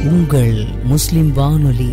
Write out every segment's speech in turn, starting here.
உங்கள் முஸ்லிம் வானொலி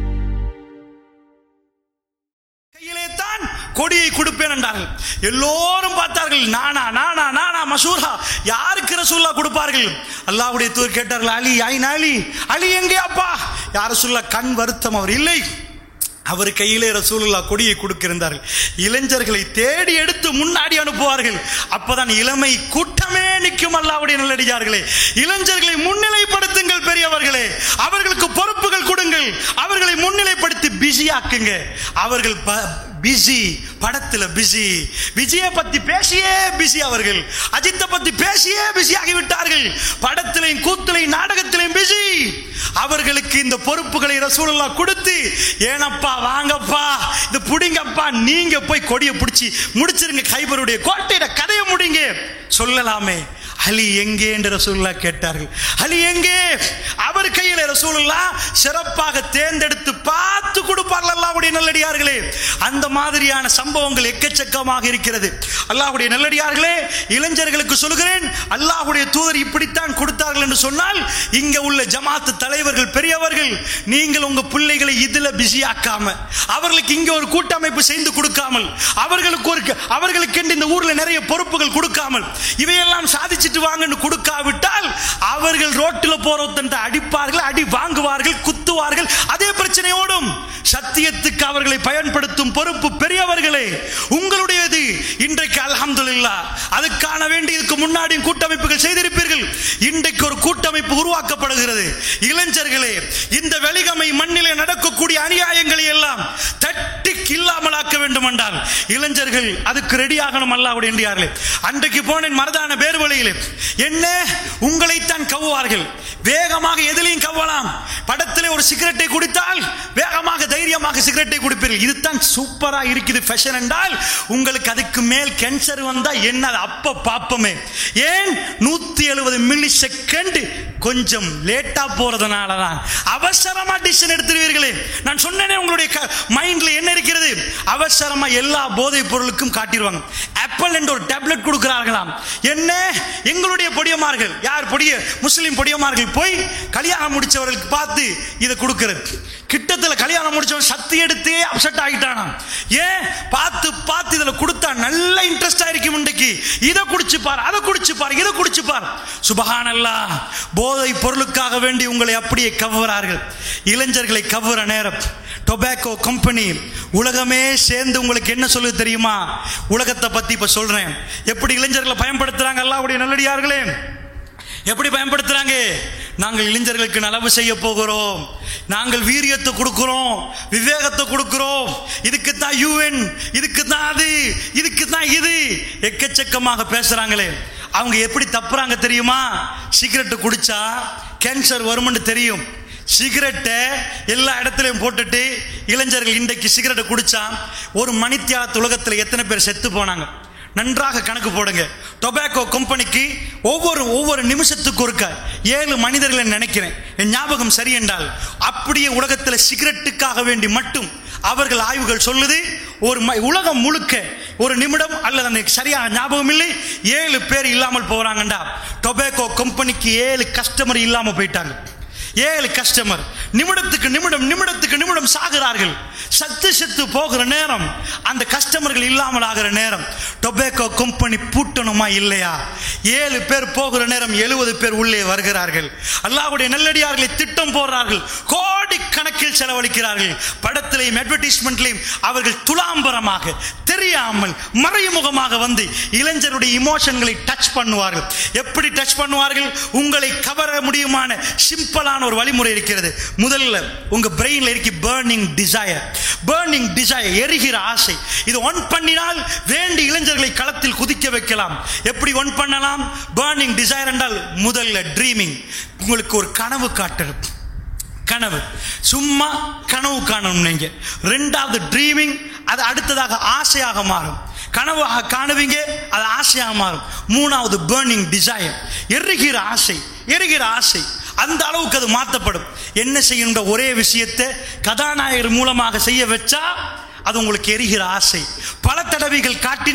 கையிலே தான் கொடியை கொடுப்பேன் என்றார்கள் எல்லோரும் பார்த்தார்கள் நானா நானா நானா மசூரா யாருக்கு ரசூல்லா கொடுப்பார்கள் அல்லாஹ்வுடைய தூர் கேட்டார்கள் அலி ஐன் அலி அலி எங்கே அப்பா யார் ரசூல்லா கண் வருத்தம் அவர் இல்லை அவர் கையிலே ரசூலுல்லா கொடியை கொடுக்கிருந்தார்கள் இளைஞர்களை தேடி எடுத்து முன்னாடி அனுப்புவார்கள் அப்பதான் இளமை கூட்டமே நிற்கும் அல்லாவுடைய நல்லடியார்களே இளைஞர்களை முன்னிலைப்படுத்துங்கள் பெரியவர்களே அவர்களுக்கு பொறுப்புகள் கொடுங்கள் அவர்களை முன்னிலைப்படுத்தி பிஸி ஆக்குங்க அவர்கள் பிஸி படத்துல பிஸி விஜய பத்தி பேசியே பிஸி அவர்கள் அஜித்தை பத்தி பேசியே பிஸி ஆகிவிட்டார்கள் படத்திலையும் கூத்திலையும் நாடகத்திலையும் பிஸி அவர்களுக்கு இந்த பொறுப்புகளை ரசூலுல்லா கொடுத்து ஏனப்பா வாங்கப்பா இது புடிங்கப்பா நீங்க போய் கொடியை பிடிச்சி முடிச்சிருங்க கைபருடைய கோட்டையிட கதையை முடிங்க சொல்லலாமே அலி எங்கே என்று ரசூலுல்லா கேட்டார்கள் அலி எங்கே அவர் கையில் ரசூலுல்லா சிறப்பாக தேர்ந்தெடுத்து பார்த்து கொடுப்பார்கள் அல்லாஹ்வுடைய நல்லடியார்களே அந்த மாதிரியான சம்பவங்கள் எக்கச்சக்கமாக இருக்கிறது அல்லாஹ்வுடைய நல்லடியார்களே இளைஞர்களுக்கு சொல்கிறேன் அல்லாஹ்வுடைய தூதர் இப்படித்தான் கொடுத்தார்கள் என்று சொன்னால் இங்க உள்ள ஜமாத்து தலைவர்கள் பெரியவர்கள் நீங்கள் உங்க பிள்ளைகளை இதுல பிஸி ஆக்காம அவர்களுக்கு இங்க ஒரு கூட்டமைப்பு செய்து கொடுக்காமல் அவர்களுக்கு ஒரு அவர்களுக்கு இந்த ஊர்ல நிறைய பொறுப்புகள் கொடுக்காமல் இவையெல்லாம் சாதிச்சுட்டு வாங்கன்னு கொடுக்காவிட்டால் அவர்கள் ரோட்டில் போறவத்தன் அடிப்பார்கள் அடி வாங்குவார்கள் குத்துவார்கள் அதே பிரச்சனையோடும் சத்தியத்துக்கு அவர்களை பயன்படுத்தும் பொறுப்பு பெரியவர்களே உங்களுடையது இன்றைக்கு அல்ஹம்துலில்லா அதுக்கான வேண்டி இதுக்கு முன்னாடி கூட்டமைப்புகள் செய்திருப்பீர்கள் இன்றைக்கு ஒரு கூட்டமைப்பு உருவாக்கப்படுகிறது இளைஞர்களே இந்த வெளிகமை மண்ணிலே நடக்கக்கூடிய அநியாயங்களை எல்லாம் தட்டி இல்லாமலாக்க வேண்டும் என்றால் இளைஞர்கள் அதுக்கு ரெடி ஆகணும் அல்லாவுடைய என்றார்களே அன்றைக்கு போனேன் மரதான பேர்வழியில் என்ன உங்களைத்தான் கவ்வார்கள் வேகமாக எதிலையும் கவ்வலாம் படத்திலே ஒரு சிகரெட்டை குடித்தால் வேகமாக தைரியமாக சிகரெட்டை குடிப்பீர்கள் இதுதான் சூப்பரா இருக்குது ஃபேஷன் என்றால் உங்களுக்கு அதுக்கு மேல் கேன்சர் வந்தா என்ன அது அப்ப பாப்பமே ஏன் நூத்தி எழுபது மில்லி செகண்ட் கொஞ்சம் லேட்டா போறதுனால தான் அவசரமா டிசிஷன் எடுத்துருவீர்களே நான் சொன்னேனே உங்களுடைய மைண்ட்ல என்ன இருக்கிறது அவசரமா எல்லா போதைப் பொருளுக்கும் காட்டிடுவாங்க ஆப்பிள் என்ற ஒரு டேப்லெட் கொடுக்கிறார்களாம் என்ன எங்களுடைய பொடியமார்கள் யார் பொடிய முஸ்லிம் பொடியமார்கள் போய் கல்யாணம் முடிச்சவர்களுக்கு பார்த்து இதை கொடுக்கிறது கிட்டத்தில் கல்யாணம் முடிச்சவன் சக்தி எடுத்தே அப்செட் ஆகிட்டானாம் ஏன் பார்த்து பார்த்து இதில் கொடுத்தா நல்ல இன்ட்ரெஸ்ட் ஆயிருக்கும் இன்றைக்கு இதை குடிச்சு பார் அதை குடிச்சு பார் இதை குடிச்சு பார் சுபஹானல்லா போதை பொருளுக்காக வேண்டி உங்களை அப்படியே கவ்வுறார்கள் இளைஞர்களை கவ்வுற நேரம் டொபாக்கோ கம்பெனி உலகமே சேர்ந்து உங்களுக்கு என்ன சொல்லுது தெரியுமா உலகத்தை பத்தி இப்ப சொல்றேன் எப்படி இளைஞர்களை பயன்படுத்துறாங்க அல்லாவுடைய நல்லடியார்களே எப்படி பயன்படுத்துறாங்க நாங்கள் இளைஞர்களுக்கு நலவு செய்ய போகிறோம் நாங்கள் வீரியத்தை கொடுக்கிறோம் விவேகத்தை கொடுக்கிறோம் இதுக்கு தான் யூஎன் இதுக்கு தான் அது இதுக்கு தான் இது எக்கச்சக்கமாக பேசுறாங்களே அவங்க எப்படி தப்புறாங்க தெரியுமா சிகரெட்டு குடிச்சா கேன்சர் வரும்னு தெரியும் சிகரெட்டை எல்லா இடத்துலையும் போட்டுட்டு இளைஞர்கள் இன்றைக்கு சிகரெட்டை குடிச்சா ஒரு மணித்தியாலத்து உலகத்தில் எத்தனை பேர் செத்து போனாங்க நன்றாக கணக்கு போடுங்க டொபாக்கோ கம்பெனிக்கு ஒவ்வொரு ஒவ்வொரு நிமிஷத்துக்கு ஒருக்க ஏழு மனிதர்களை நினைக்கிறேன் என் ஞாபகம் சரி என்றால் அப்படியே உலகத்தில் சிகரெட்டுக்காக வேண்டி மட்டும் அவர்கள் ஆய்வுகள் சொல்லுது ஒரு உலகம் முழுக்க ஒரு நிமிடம் அல்லது எனக்கு சரியான ஞாபகம் இல்லை ஏழு பேர் இல்லாமல் போறாங்கண்டா டொபாக்கோ கம்பெனிக்கு ஏழு கஸ்டமர் இல்லாமல் போயிட்டாங்க ஏழு கஸ்டமர் நிமிடத்துக்கு நிமிடம் நிமிடத்துக்கு நிமிடம் சாகிறார்கள் சத்து செத்து போகிற நேரம் அந்த கஸ்டமர்கள் இல்லாமல் ஆகிற நேரம் டொபேக்கோ கம்பெனி பூட்டணுமா இல்லையா ஏழு பேர் போகிற நேரம் எழுபது பேர் உள்ளே வருகிறார்கள் அல்லாவுடைய நல்லடியார்களை திட்டம் போடுறார்கள் கோடி கணக்கில் செலவழிக்கிறார்கள் படத்திலையும் அட்வர்டைஸ்மெண்ட்லையும் அவர்கள் துலாம்பரமாக தெரியாமல் மறைமுகமாக வந்து இளைஞருடைய இமோஷன்களை டச் பண்ணுவார்கள் எப்படி டச் பண்ணுவார்கள் உங்களை கவர முடியுமான சிம்பிளான ஒரு வழிமுறை இருக்கிறது முதல்ல உங்க பிரெயின்ல இருக்கு பேர்னிங் டிசையர் பேர்னிங் டிசையர் எரிகிற ஆசை இது ஒன் பண்ணினால் வேண்டி இளைஞர்களை களத்தில் குதிக்க வைக்கலாம் எப்படி ஒன் பண்ணலாம் பேர்னிங் டிசையர் என்றால் முதல்ல ட்ரீமிங் உங்களுக்கு ஒரு கனவு காட்டணும் கனவு சும்மா கனவு காணணும் நீங்க ரெண்டாவது ட்ரீமிங் அது அடுத்ததாக ஆசையாக மாறும் கனவாக காணுவீங்க அது ஆசையாக மாறும் மூணாவது பேர்னிங் டிசையர் எரிகிற ஆசை எரிகிற ஆசை அந்த அளவுக்கு அது மாற்றப்படும் என்ன செய்யணுன்ற ஒரே விஷயத்தை கதாநாயகர் மூலமாக செய்ய வச்சா அது உங்களுக்கு எரிகிற ஆசை பல தடவைகள் காட்டினால்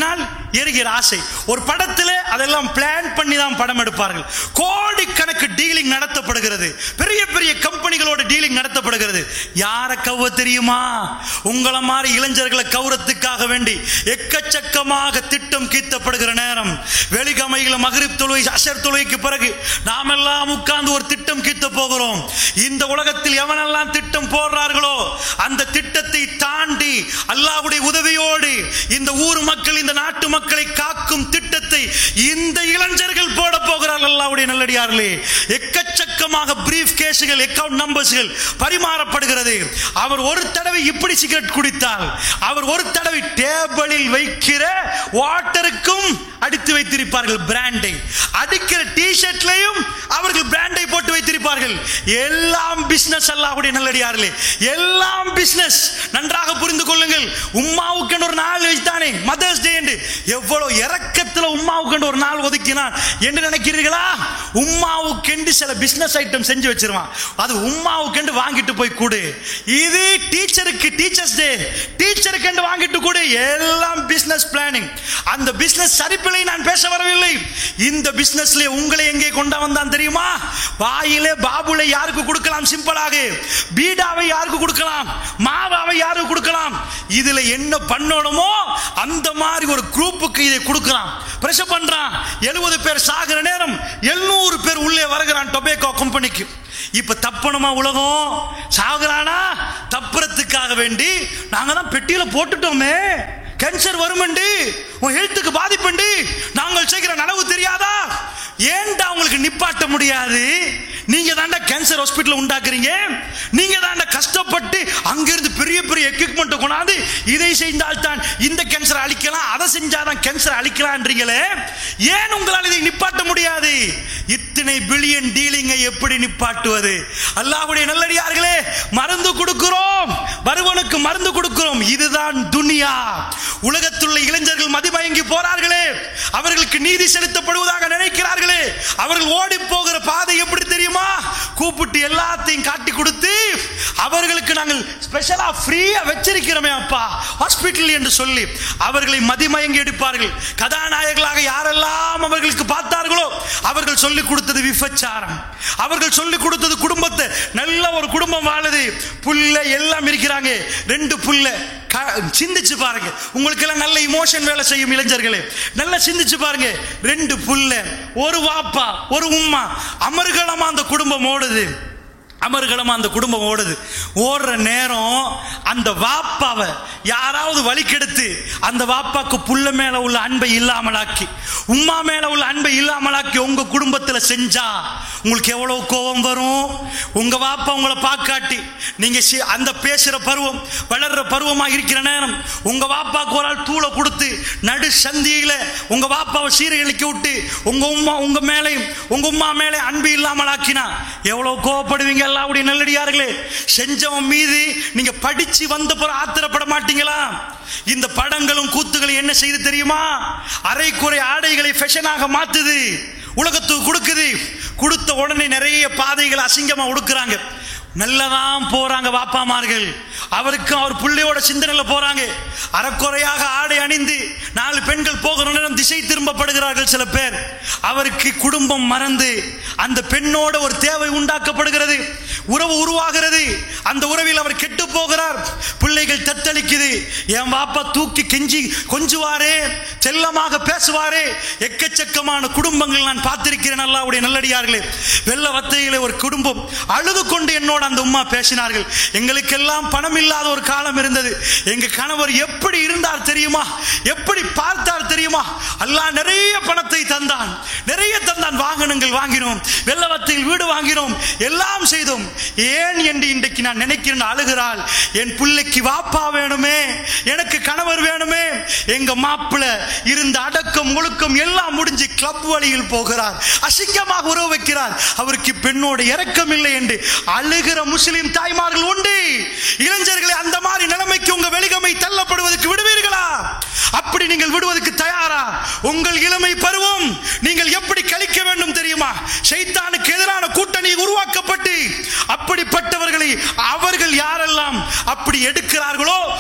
எரிகிற ஆசை ஒரு படத்தில் அதெல்லாம் பிளான் பண்ணி தான் படம் எடுப்பார்கள் கோடிக்கணக்கு டீலிங் நடத்தப்படுகிறது பெரிய பெரிய கம்பெனிகளோட டீலிங் நடத்தப்படுகிறது யாரை கவ்வ தெரியுமா உங்களை மாதிரி இளைஞர்களை கௌரத்துக்காக வேண்டி எக்கச்சக்கமாக திட்டம் கீத்தப்படுகிற நேரம் வெளிகமைகளை மகரிப் தொழுகை அசர் தொழுகைக்கு பிறகு நாம் எல்லாம் உட்கார்ந்து ஒரு திட்டம் கீத்த போகிறோம் இந்த உலகத்தில் எவனெல்லாம் திட்டம் போடுறார்களோ அந்த திட்டத்தை தாண்டி அல்லாஹ்வுடைய உதவியோடு இந்த ஊர் மக்கள் இந்த நாட்டு மக்களை காக்கும் திட்டத்தை இந்த இளைஞர்கள் போட போகிறார்கள் அல்லாஹ்வுடைய நல்லடியார்களே எக்கச்சக்கமாக பிரீஃப் கேஸுகள் அக்கவுண்ட் நம்பர்ஸ்கள் பரிமாறப்படுகிறது அவர் ஒரு தடவை இப்படி சிகரெட் குடித்தால் அவர் ஒரு தடவை டேபிளில் வைக்கிற வாட்டருக்கும் அடித்து வைத்திருப்பார்கள் பிராண்டை அடிக்கிற டி ஷர்ட்லையும் அவர்கள் பிராண்டை போட்டு வைத்திருப்பார்கள் எல்லாம் பிசினஸ் அல்லாஹ்வுடைய நல்லடியார்களே எல்லாம் பிசினஸ் நன்றாக புரிந்து கொள்ளுங்கள் உம்மாவுக்கு ஒரு நாள் வைத்தானே மதர்ஸ் டே என்று எவ்வளவு இறக்கத்தில் உம்மாவுக்கு ஒரு நாள் ஒதுக்கினான் என்று நினைக்கிறீர்களா உம்மாவுக்கு சில பிசினஸ் ஐட்டம் செஞ்சு வச்சிருவான் அது உம்மாவுக்கு வாங்கிட்டு போய் கொடு இது டீச்சருக்கு டீச்சர்ஸ் டே டீச்சருக்கு வாங்கிட்டு கொடு எல்லாம் பிசினஸ் பிளானிங் அந்த பிசினஸ் சரிப்பிலை நான் பேச வரவில்லை இந்த பிசினஸ்ல உங்களை எங்கே கொண்டு வந்தான் தெரியுமா வாயிலே பாபுலை யாருக்கு கொடுக்கலாம் சிம்பிளாக பீடாவை யாருக்கு கொடுக்கலாம் மாவாவை யாருக்கு கொடுக்கலாம் இதுல என்ன பண்ணணுமோ அந்த மாதிரி ஒரு குரூப்புக்கு இதை கொடுக்கலாம் பிரஷர் பண்றான் எழுபது பேர் சாகிற நேரம் எழுநூறு பேர் உள்ளே வருகிறான் டொபேக்கோ கம்பெனிக்கு இப்ப தப்பணுமா உலகம் சாகுறானா தப்புறதுக்காக வேண்டி நாங்க தான் பெட்டியில போட்டுட்டோமே கேன்சர் வருமண்டி உன் ஹெல்த்துக்கு பாதிப்புண்டி நாங்கள் செய்கிற நனவு தெரியாதா ஏன்டா உங்களுக்கு நிப்பாட்ட முடியாது நீங்க தாண்டா கேன்சர் ஹாஸ்பிட்டல் உண்டாக்குறீங்க நீங்க தாண்டா கஷ்டப்பட்டு அங்கிருந்து பெரிய பெரிய எக்யூப்மெண்ட் கொண்டாந்து இதை செய்தால் தான் இந்த கேன்சர் அழிக்கலாம் அதை செஞ்சாதான் கேன்சர் அழிக்கலாம்ன்றீங்களே ஏன் உங்களால் இதை நிப்பாட்ட முடியாது இத்தனை பில்லியன் டீலிங்கை எப்படி நிப்பாட்டுவது அல்லாஹ்வுடைய நல்லடியார்களே மருந்து கொடுக்கிறோம் வருவனுக்கு மருந்து கொடுக்கிறோம் இதுதான் துனியா உலகத்துள்ள இளைஞர்கள் மதிமயங்கி போறார்களே அவர்களுக்கு நீதி செலுத்தப்படுவதாக நினைக்கிறார்களே அவர்கள் ஓடி போகிற பாதை எப்படி தெரியுமா கூப்பிட்டு எல்லாத்தையும் காட்டி கொடுத்து அவர்களுக்கு நாங்கள் ஸ்பெஷலா ஃப்ரீயா வச்சிருக்கிறோமே அப்பா ஹாஸ்பிட்டல் என்று சொல்லி அவர்களை மதிமயங்கி எடுப்பார்கள் கதாநாயகர்களாக யாரெல்லாம் அவர்களுக்கு பார்த்தார்களோ அவர்கள் சொல்லிக் கொடுத்தது விபச்சாரம் அவர்கள் சொல்லிக் கொடுத்தது குடும்பத்தை நல்ல ஒரு குடும்பம் வாழுது புல்ல எல்லாம் இருக்கிறாங்க ரெண்டு புல்ல க- சிந்திச்சு பாருங்க உங்களுக்கு எல்லாம் நல்ல இமோஷன் வேலை செய்யும் இளைஞர்களே நல்லா சிந்திச்சு பாருங்க ரெண்டு புல்ல ஒரு வாப்பா ஒரு உம்மா அமர்கலமா அந்த குடும்பம் ஓடுது அமர்கலமா அந்த குடும்பம் ஓடுது ஓடுற நேரம் அந்த வாப்பாவை யாராவது வழிக்கெடுத்து அந்த வாப்பாக்கு புள்ள மேல உள்ள அன்பை இல்லாமலாக்கி உம்மா மேல உள்ள அன்பை இல்லாமலாக்கி உங்க குடும்பத்துல செஞ்சா உங்களுக்கு எவ்வளவு கோபம் வரும் உங்க வாப்பா உங்களை பார்க்காட்டி நீங்க சி- அந்த பேசுற பருவம் வளர்ற பருவமா இருக்கிற நேரம் உங்க வாப்பாக்கு ஒரு ஆள் தூளை கொடுத்து நடு சந்தியில உங்க வாப்பாவை சீரழிக்க விட்டு உங்க உம்மா உங்க மேலையும் உங்க உம்மா மேலே அன்பு இல்லாமல் ஆக்கினா எவ்வளவு கோவப்படுவீங்க எல்லாவுடைய நல்லடியார்களே செஞ்சவன் மீது நீங்க படிச்சு வந்த பிறகு ஆத்திரப்பட மாட்டீங்களா இந்த படங்களும் கூத்துகளும் என்ன செய்து தெரியுமா அரைக்குறை ஆடைகளை ஃபேஷனாக மாத்துது உலகத்துக்கு கொடுக்குது கொடுத்த உடனே நிறைய பாதைகள் அசிங்கமா உடுக்குறாங்க நல்லதான் போறாங்க வாப்பாமார்கள் அவருக்கும் அவர் பிள்ளையோட சிந்தனையில போறாங்க அறக்குறையாக ஆடை அணிந்து நாலு பெண்கள் போகிற நேரம் திசை திரும்பப்படுகிறார்கள் சில பேர் அவருக்கு குடும்பம் மறந்து அந்த பெண்ணோட ஒரு தேவை உண்டாக்கப்படுகிறது உறவு உருவாகிறது அந்த உறவில் அவர் கெட்டு போகிறார் பிள்ளைகள் தத்தளிக்குது என் வாப்பா தூக்கி கெஞ்சி கொஞ்சுவாரே செல்லமாக பேசுவாரே எக்கச்சக்கமான குடும்பங்கள் நான் பார்த்திருக்கிறேன் அல்லாவுடைய நல்லடியார்களே வெள்ள வத்தையிலே ஒரு குடும்பம் அழுது கொண்டு என்னோட அந்த உம்மா பேசினார்கள் எங்களுக்கெல்லாம் பணம் இல்லாத ஒரு காலம் இருந்தது எங்க கணவர் எப்படி இருந்தார் தெரியுமா எப்படி பார்த்தார் தெரியுமா அல்லாஹ் நிறைய பணத்தை தந்தான் நிறைய தந்தான் வாகனங்கள் வாங்கினோம் வெள்ளவத்தையில் வீடு வாங்கினோம் எல்லாம் செய்தோம் ஏன் என்று இன்றைக்கு நான் நினைக்கிறேன் அழுகிறாள் என் பிள்ளைக்கு வாப்பா வேணுமே எனக்கு கணவர் வேணுமே எங்க மாப்பிள்ளை இருந்த அடக்கம் ஒழுக்கம் எல்லாம் முடிஞ்சு கிளப் வழியில் போகிறார் அசிங்கமாக உறவு வைக்கிறார் அவருக்கு பெண்ணோட இரக்கம் இல்லை என்று அழுகிற முஸ்லிம் தாய்மார்கள் உண்டு இளைஞர்களை அந்த மாதிரி நிலைமைக்கு உங்க வெளிகமை தள்ளப்படுவதற்கு விடுவீர்களா அப்படி நீங்கள் விடுவதற்கு தயாரா உங்கள் இளமை பருவம் நீங்கள் எப்படி கழிக்க வேண்டும் தெரியுமா சைத்தானுக்கு எதிரான கூட்டணி உருவாக்கப்பட்டு அப்படிப்பட்டவர்களை அவர்கள் யாரெல்லாம் அப்படி எடுக்கிறார்களோ குடும்ப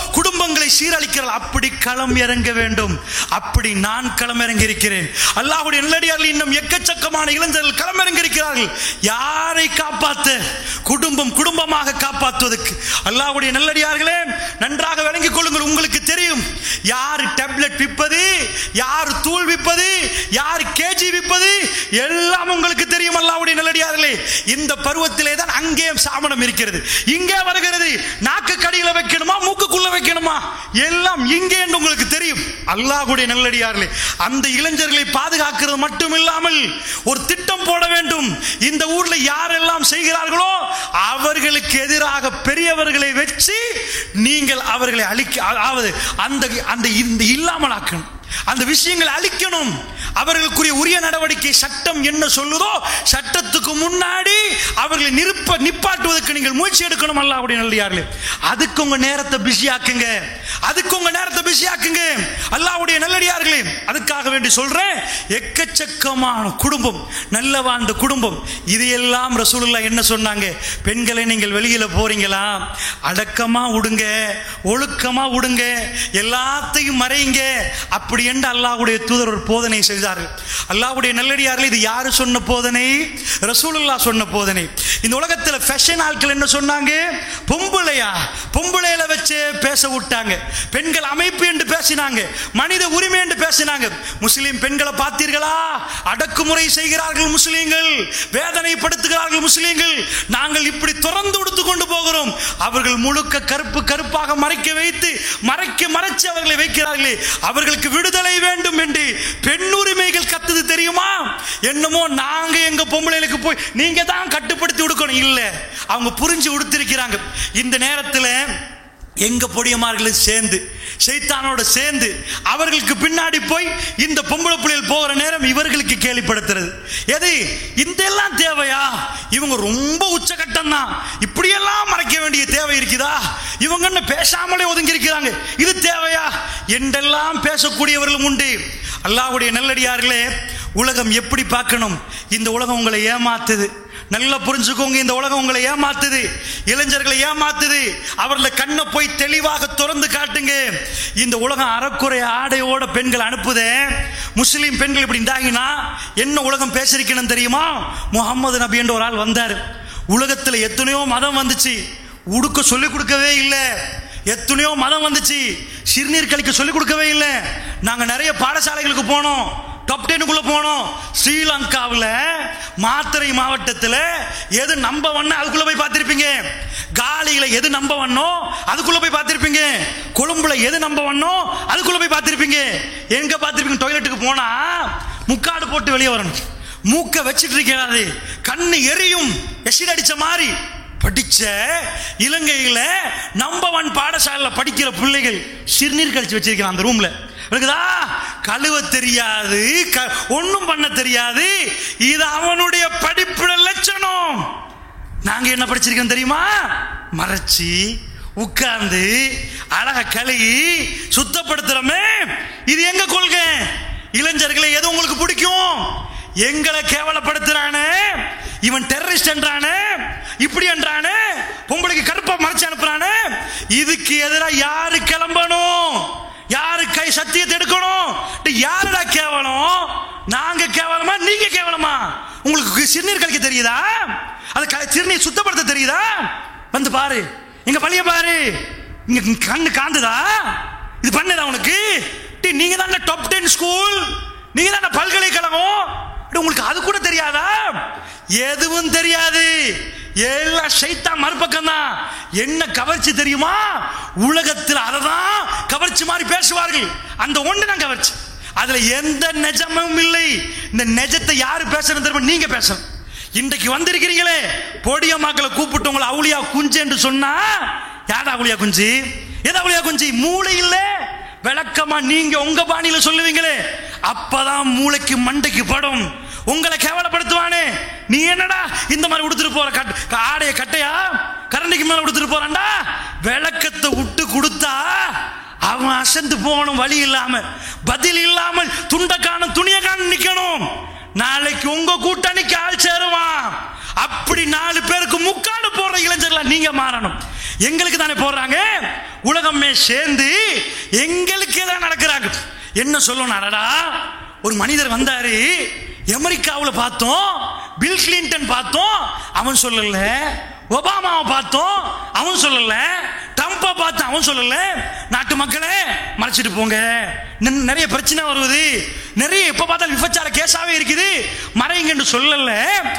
குடும்பங்களை சீரழிக்கிறார் அப்படி களம் இறங்க வேண்டும் அப்படி நான் களம் இறங்கி இருக்கிறேன் அல்லாஹ்வுடைய நல்லடியார்கள் இன்னும் எக்கச்சக்கமான இளைஞர்கள் களம் இறங்கி இருக்கிறார்கள் யாரை காப்பாற்ற குடும்பம் குடும்பமாக காப்பாற்றுவதற்கு அல்லாஹ்வுடைய நல்லடியார்களே நன்றாக விளங்கிக் கொள்ளுங்கள் உங்களுக்கு தெரியும் யார் டேப்லெட் விற்பது யார் தூள் விற்பது யார் கேஜி விற்பது எல்லாம் உங்களுக்கு தெரியும் அல்லாஹ்வுடைய நல்லடியார்களே இந்த பருவத்திலே தான் அங்கே சாமணம் இருக்கிறது இங்கே வருகிறது நாக்கு கடியில வைக்கணுமா மூக்குக்குள்ள வைக்கணுமா எல்லாம் இங்கே என்று உங்களுக்கு தெரியும் அல்லாஹ்வுடைய நல்லடியார்களே அந்த இளைஞர்களை பாதுகாக்கிறது மட்டும் இல்லாமல் ஒரு திட்டம் போட வேண்டும் இந்த ஊர்ல யாரெல்லாம் செய்கிறார்களோ அவர்களுக்கு எதிராக பெரியவர்களை வச்சு நீங்கள் அவர்களை அழிக்க அதாவது அந்த அந்த இந்த இல்லாமல் ஆக்கணும் அந்த விஷயங்களை அழிக்கணும் அவர்களுக்குரிய உரிய நடவடிக்கை சட்டம் என்ன சொல்லுதோ சட்டத்துக்கு முன்னாடி அவர்களை நிற்ப நிப்பாட்டுவதற்கு நீங்கள் முயற்சி எடுக்கணும் அல்ல அப்படி நல்லியார்களே அதுக்கு உங்க நேரத்தை பிஸி ஆக்குங்க அதுக்கு உங்க நேரத்தை பிஸி ஆக்குங்க அல்லாவுடைய நல்லடியார்களே அதுக்காக வேண்டி சொல்றேன் எக்கச்சக்கமான குடும்பம் நல்ல வாழ்ந்த குடும்பம் இதையெல்லாம் ரசூலுல்லா என்ன சொன்னாங்க பெண்களை நீங்கள் வெளியில போறீங்களா அடக்கமா விடுங்க ஒழுக்கமா விடுங்க எல்லாத்தையும் மறைங்க அப்படி என்று அல்லாஹ்வுடைய தூதர் ஒரு போதனை செய்தார்கள் அல்லாஹ்வுடைய நல்லடியார்கள் இது யாரு சொன்ன போதனை ரசூலுல்லா சொன்ன போதனை இந்த உலகத்தில் ஃபேஷன் ஆட்கள் என்ன சொன்னாங்க பொம்பளையா பொம்பளையில வச்சு பேச விட்டாங்க பெண்கள் அமைப்பு என்று பேசினாங்க மனித உரிமை என்று பேசினாங்க முஸ்லிம் பெண்களை பார்த்தீர்களா அடக்குமுறை செய்கிறார்கள் முஸ்லீம்கள் வேதனைப்படுத்துகிறார்கள் முஸ்லீம்கள் நாங்கள் இப்படி திறந்து கொடுத்து கொண்டு போகிறோம் அவர்கள் முழுக்க கருப்பு கருப்பாக மறைக்க வைத்து மறைக்க மறைச்சு அவர்களை வைக்கிறார்களே அவர்களுக்கு விடுதலை வேண்டும் என்று பெண் உரிமைகள் கத்துது தெரியுமா என்னமோ நாங்க எங்க பொம்பளைகளுக்கு போய் நீங்க தான் கட்டுப்படுத்தி கொடுக்கணும் இல்ல அவங்க புரிஞ்சு கொடுத்திருக்கிறாங்க இந்த நேரத்தில் எங்க பொடியமார்களும் சேர்ந்து சைத்தானோட சேர்ந்து அவர்களுக்கு பின்னாடி போய் இந்த பொம்பளை புள்ளிகள் போகிற நேரம் இவர்களுக்கு கேள்விப்படுத்துறது எது இந்த எல்லாம் தேவையா இவங்க ரொம்ப உச்சகட்டம் தான் இப்படியெல்லாம் மறைக்க வேண்டிய தேவை இருக்குதா இவங்க என்ன பேசாமலே ஒதுங்கி இருக்கிறாங்க இது தேவையா என்றெல்லாம் பேசக்கூடியவர்களும் உண்டு அல்லாஹ்வுடைய நல்லடியார்களே உலகம் எப்படி பார்க்கணும் இந்த உலகம் உங்களை ஏமாத்துது நல்லா புரிஞ்சுக்கோங்க இந்த உலகம் உங்களை ஏமாத்துது இளைஞர்களை ஏமாத்துது அவர்களை கண்ணை போய் தெளிவாக திறந்து காட்டுங்க இந்த உலகம் அறக்குறை ஆடையோட பெண்கள் அனுப்புதே முஸ்லீம் பெண்கள் இப்படி இருந்தாங்கன்னா என்ன உலகம் பேசிருக்கணும் தெரியுமா முகமது நபி என்ற ஒரு ஆள் வந்தார் உலகத்தில் எத்தனையோ மதம் வந்துச்சு உடுக்க சொல்லிக் கொடுக்கவே இல்லை எத்தனையோ மதம் வந்துச்சு சிறுநீர் கழிக்க சொல்லிக் கொடுக்கவே இல்லை நாங்க நிறைய பாடசாலைகளுக்கு போனோம் டாப் டென்னுக்குள்ள போனோம் ஸ்ரீலங்காவில் மாத்தறை மாவட்டத்தில் எது நம்ப வண்ண அதுக்குள்ள போய் பார்த்திருப்பீங்க காலியில எது நம்ப வண்ணோ அதுக்குள்ள போய் பார்த்திருப்பீங்க கொழும்புல எது நம்ப வண்ணோ அதுக்குள்ள போய் பார்த்திருப்பீங்க எங்க பார்த்திருப்பீங்க டாய்லெட்டுக்கு போனா முக்காடு போட்டு வெளியே வரணும் மூக்க வச்சிட்டு இருக்கிறாரு கண்ணு எரியும் எசிட் அடிச்ச மாதிரி படிச்ச இலங்கையில நம்பர் ஒன் பாடசாலையில படிக்கிற பிள்ளைகள் சிறுநீர் கழிச்சு வச்சிருக்கிறான் அந்த ரூம்ல இருக்குதா கழுவ தெரியாது க- ஒண்ணும் பண்ண தெரியாது இது அவனுடைய படிப்புல லட்சணம் நாங்க என்ன படிச்சிருக்கோம் தெரியுமா மறைச்சி உட்கார்ந்து அழக கழுகி சுத்தப்படுத்துறோமே இது எங்க கொள்கை இளைஞர்களை எது உங்களுக்கு பிடிக்கும் எங்களை கேவலப்படுத்துறானே இவன் டெரரிஸ்ட் என்றானே இப்படி என்றானே பொம்பளைக்கு கருப்பா மறைச்சு அனுப்புறானே இதுக்கு எதிராக யாரு கிளம்பணும் யாரு கை சத்தியத்தை எடுக்கணும் டேய், யாருடா கேவலம் நாங்க கேவலமா நீங்க கேவலமா உங்களுக்கு சிறுநீர் கழிக்க தெரியுதா அது க- சிறுநீர் சுத்தப்படுத்த தெரியுதா வந்து பாரு இங்க பழிய பாரு இங்க கண்ணு காந்துதா இது பண்ணுதா உனக்கு டேய், நீங்க தான் டாப் டென் ஸ்கூல் நீங்க தான் பல்கலைக்கழகம் டேய், உங்களுக்கு அது கூட தெரியாதா எதுவும் தெரியாது எல்லாம் சைத்தான் மறுபக்கம் தான் என்ன கவர்ச்சி தெரியுமா உலகத்தில் அதை தான் கவர்ச்சி மாதிரி பேசுவார்கள் அந்த ஒன்று தான் கவர்ச்சி அதுல எந்த நிஜமும் இல்லை இந்த நிஜத்தை யாரு பேசணும் தெரியுமா நீங்க பேசணும் இன்றைக்கு வந்திருக்கிறீங்களே போடிய மக்களை கூப்பிட்டு உங்களை அவுளியா குஞ்சு என்று சொன்னா யாரா அவுளியா குஞ்சு எதா அவுளியா குஞ்சு மூளை இல்ல விளக்கமா நீங்க உங்க பாணியில சொல்லுவீங்களே அப்பதான் மூளைக்கு மண்டைக்கு படும் உங்களை கேவலப்படுத்துவானே நீ என்னடா இந்த மாதிரி உடுத்துட்டு போற கட் ஆடைய கட்டையா கரண்டிக்கு மேல உடுத்துட்டு போறான்டா விளக்கத்தை விட்டு கொடுத்தா அவன் அசந்து போகணும் வழி இல்லாம பதில் இல்லாமல் துண்டை காணும் துணியை காணும் நிக்கணும் நாளைக்கு உங்க கூட்டணிக்கு ஆள் சேருவான் அப்படி நாலு பேருக்கு முக்காடு போடுற இளைஞர்களா நீங்க மாறணும் எங்களுக்கு தானே போடுறாங்க உலகமே சேர்ந்து எங்களுக்கே தான் நடக்கிறாங்க என்ன சொல்லணும் அடடா ஒரு மனிதர் வந்தாரு அமெரிக்காவில் பார்த்தோம் பில் கிளின்டன் பார்த்தோம் அவன் சொல்லல ஒபாமாவை பார்த்தோம் அவன் சொல்லல ட்ரம்ப்பை பார்த்து அவன் சொல்லல நாட்டு மக்களே மறைச்சிட்டு போங்க இன்னும் நிறைய பிரச்சனை வருவது நிறைய எப்ப பார்த்தாலும் விபச்சார கேஸாவே இருக்குது மறைங்கன்னு சொல்லல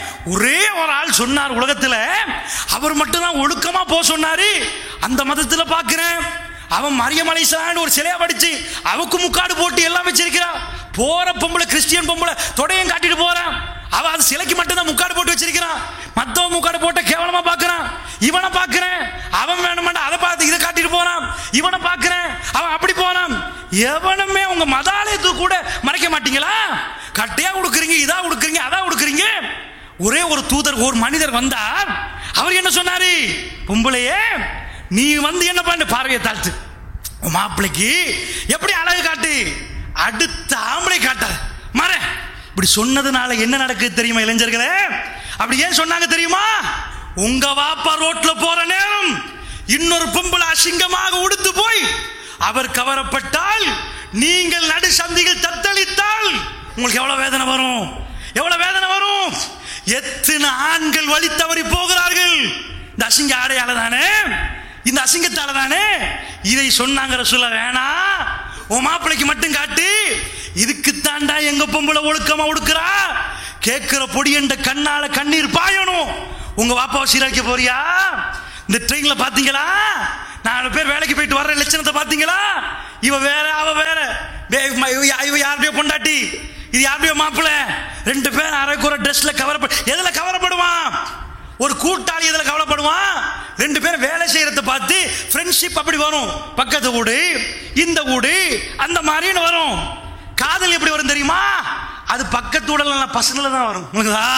ஒரே ஒரு ஆள் சொன்னார் உலகத்துல அவர் மட்டும்தான் ஒழுக்கமா போக சொன்னாரு அந்த மதத்துல பார்க்கிறேன் அவன் மரியமலைசான்னு ஒரு சிலையா படிச்சு அவக்கு முக்காடு போட்டு எல்லாம் வச்சிருக்கிறான் போற பொம்பளை கிறிஸ்டியன் பொம்பளை தொடையும் காட்டிட்டு போறான் அவன் அது சிலைக்கு மட்டும் தான் முக்காடு போட்டு வச்சிருக்கிறான் மத்தவன் முக்காடு போட்ட கேவலமா பாக்குறான் இவனை பாக்குறேன் அவன் வேணுமாண்டா அதை பார்த்து இதை காட்டிட்டு போறான் இவனை பாக்குறேன் அவன் அப்படி போறான் எவனுமே உங்க மதாலயத்துக்கு கூட மறைக்க மாட்டீங்களா கட்டையா கொடுக்குறீங்க இதா கொடுக்குறீங்க அதா கொடுக்குறீங்க ஒரே ஒரு தூதர் ஒரு மனிதர் வந்தார் அவர் என்ன சொன்னாரு பொம்பளையே நீ வந்து என்ன பண்ணு பார்வையை தாழ்த்து உன் மாப்பிள்ளைக்கு எப்படி அழகு காட்டு அடுத்த ஆம்பளை காட்டாத மற இப்படி சொன்னதுனால என்ன நடக்குது தெரியுமா இளைஞர்களே அப்படி ஏன் சொன்னாங்க தெரியுமா உங்க வாப்பா ரோட்ல போற நேரம் இன்னொரு பொம்பளை அசிங்கமாக உடுத்து போய் அவர் கவரப்பட்டால் நீங்கள் நடு சந்திகள் தத்தளித்தால் உங்களுக்கு எவ்வளவு வேதனை வரும் எவ்வளவு வேதனை வரும் எத்தனை ஆண்கள் வழி தவறி போகிறார்கள் இந்த அசிங்க ஆடையால தானே இந்த அசிங்கத்தால தானே இதை சொன்னாங்க சொல்ல வேணாம் உன் மாப்பிளைக்கு மட்டும் காட்டு இதுக்கு தாண்டா எங்க பொம்பளை ஒழுக்கமா ஒடுக்குறா கேட்கிற பொடியண்ட கண்ணால கண்ணீர் பாயணும் உங்க வாப்பாவை சீரழிக்க போறியா இந்த ட்ரெயின்ல பாத்தீங்களா நாலு பேர் வேலைக்கு போயிட்டு வர்ற லட்சணத்தை பாத்தீங்களா இவ வேற அவ வேற வே- ம- இவ யா- இவ யாருடைய பொண்டாட்டி இது யாருடைய மாப்பிள்ளை ரெண்டு பேர் அரைக்குறை ட்ரெஸ்ல கவரப்ப எதுல கவரப்படுவான் ஒரு கூட்டாளி இதுல கவலைப்படுவான் ரெண்டு பேரும் வேலை செய்யறத பார்த்து ஃப்ரெண்ட்ஷிப் அப்படி வரும் பக்கத்து வீடு இந்த வீடு அந்த மாதிரின்னு வரும் காதல் எப்படி வரும் தெரியுமா அது பக்கத்து வீடல பசங்கள தான் வரும் உனக்குதா?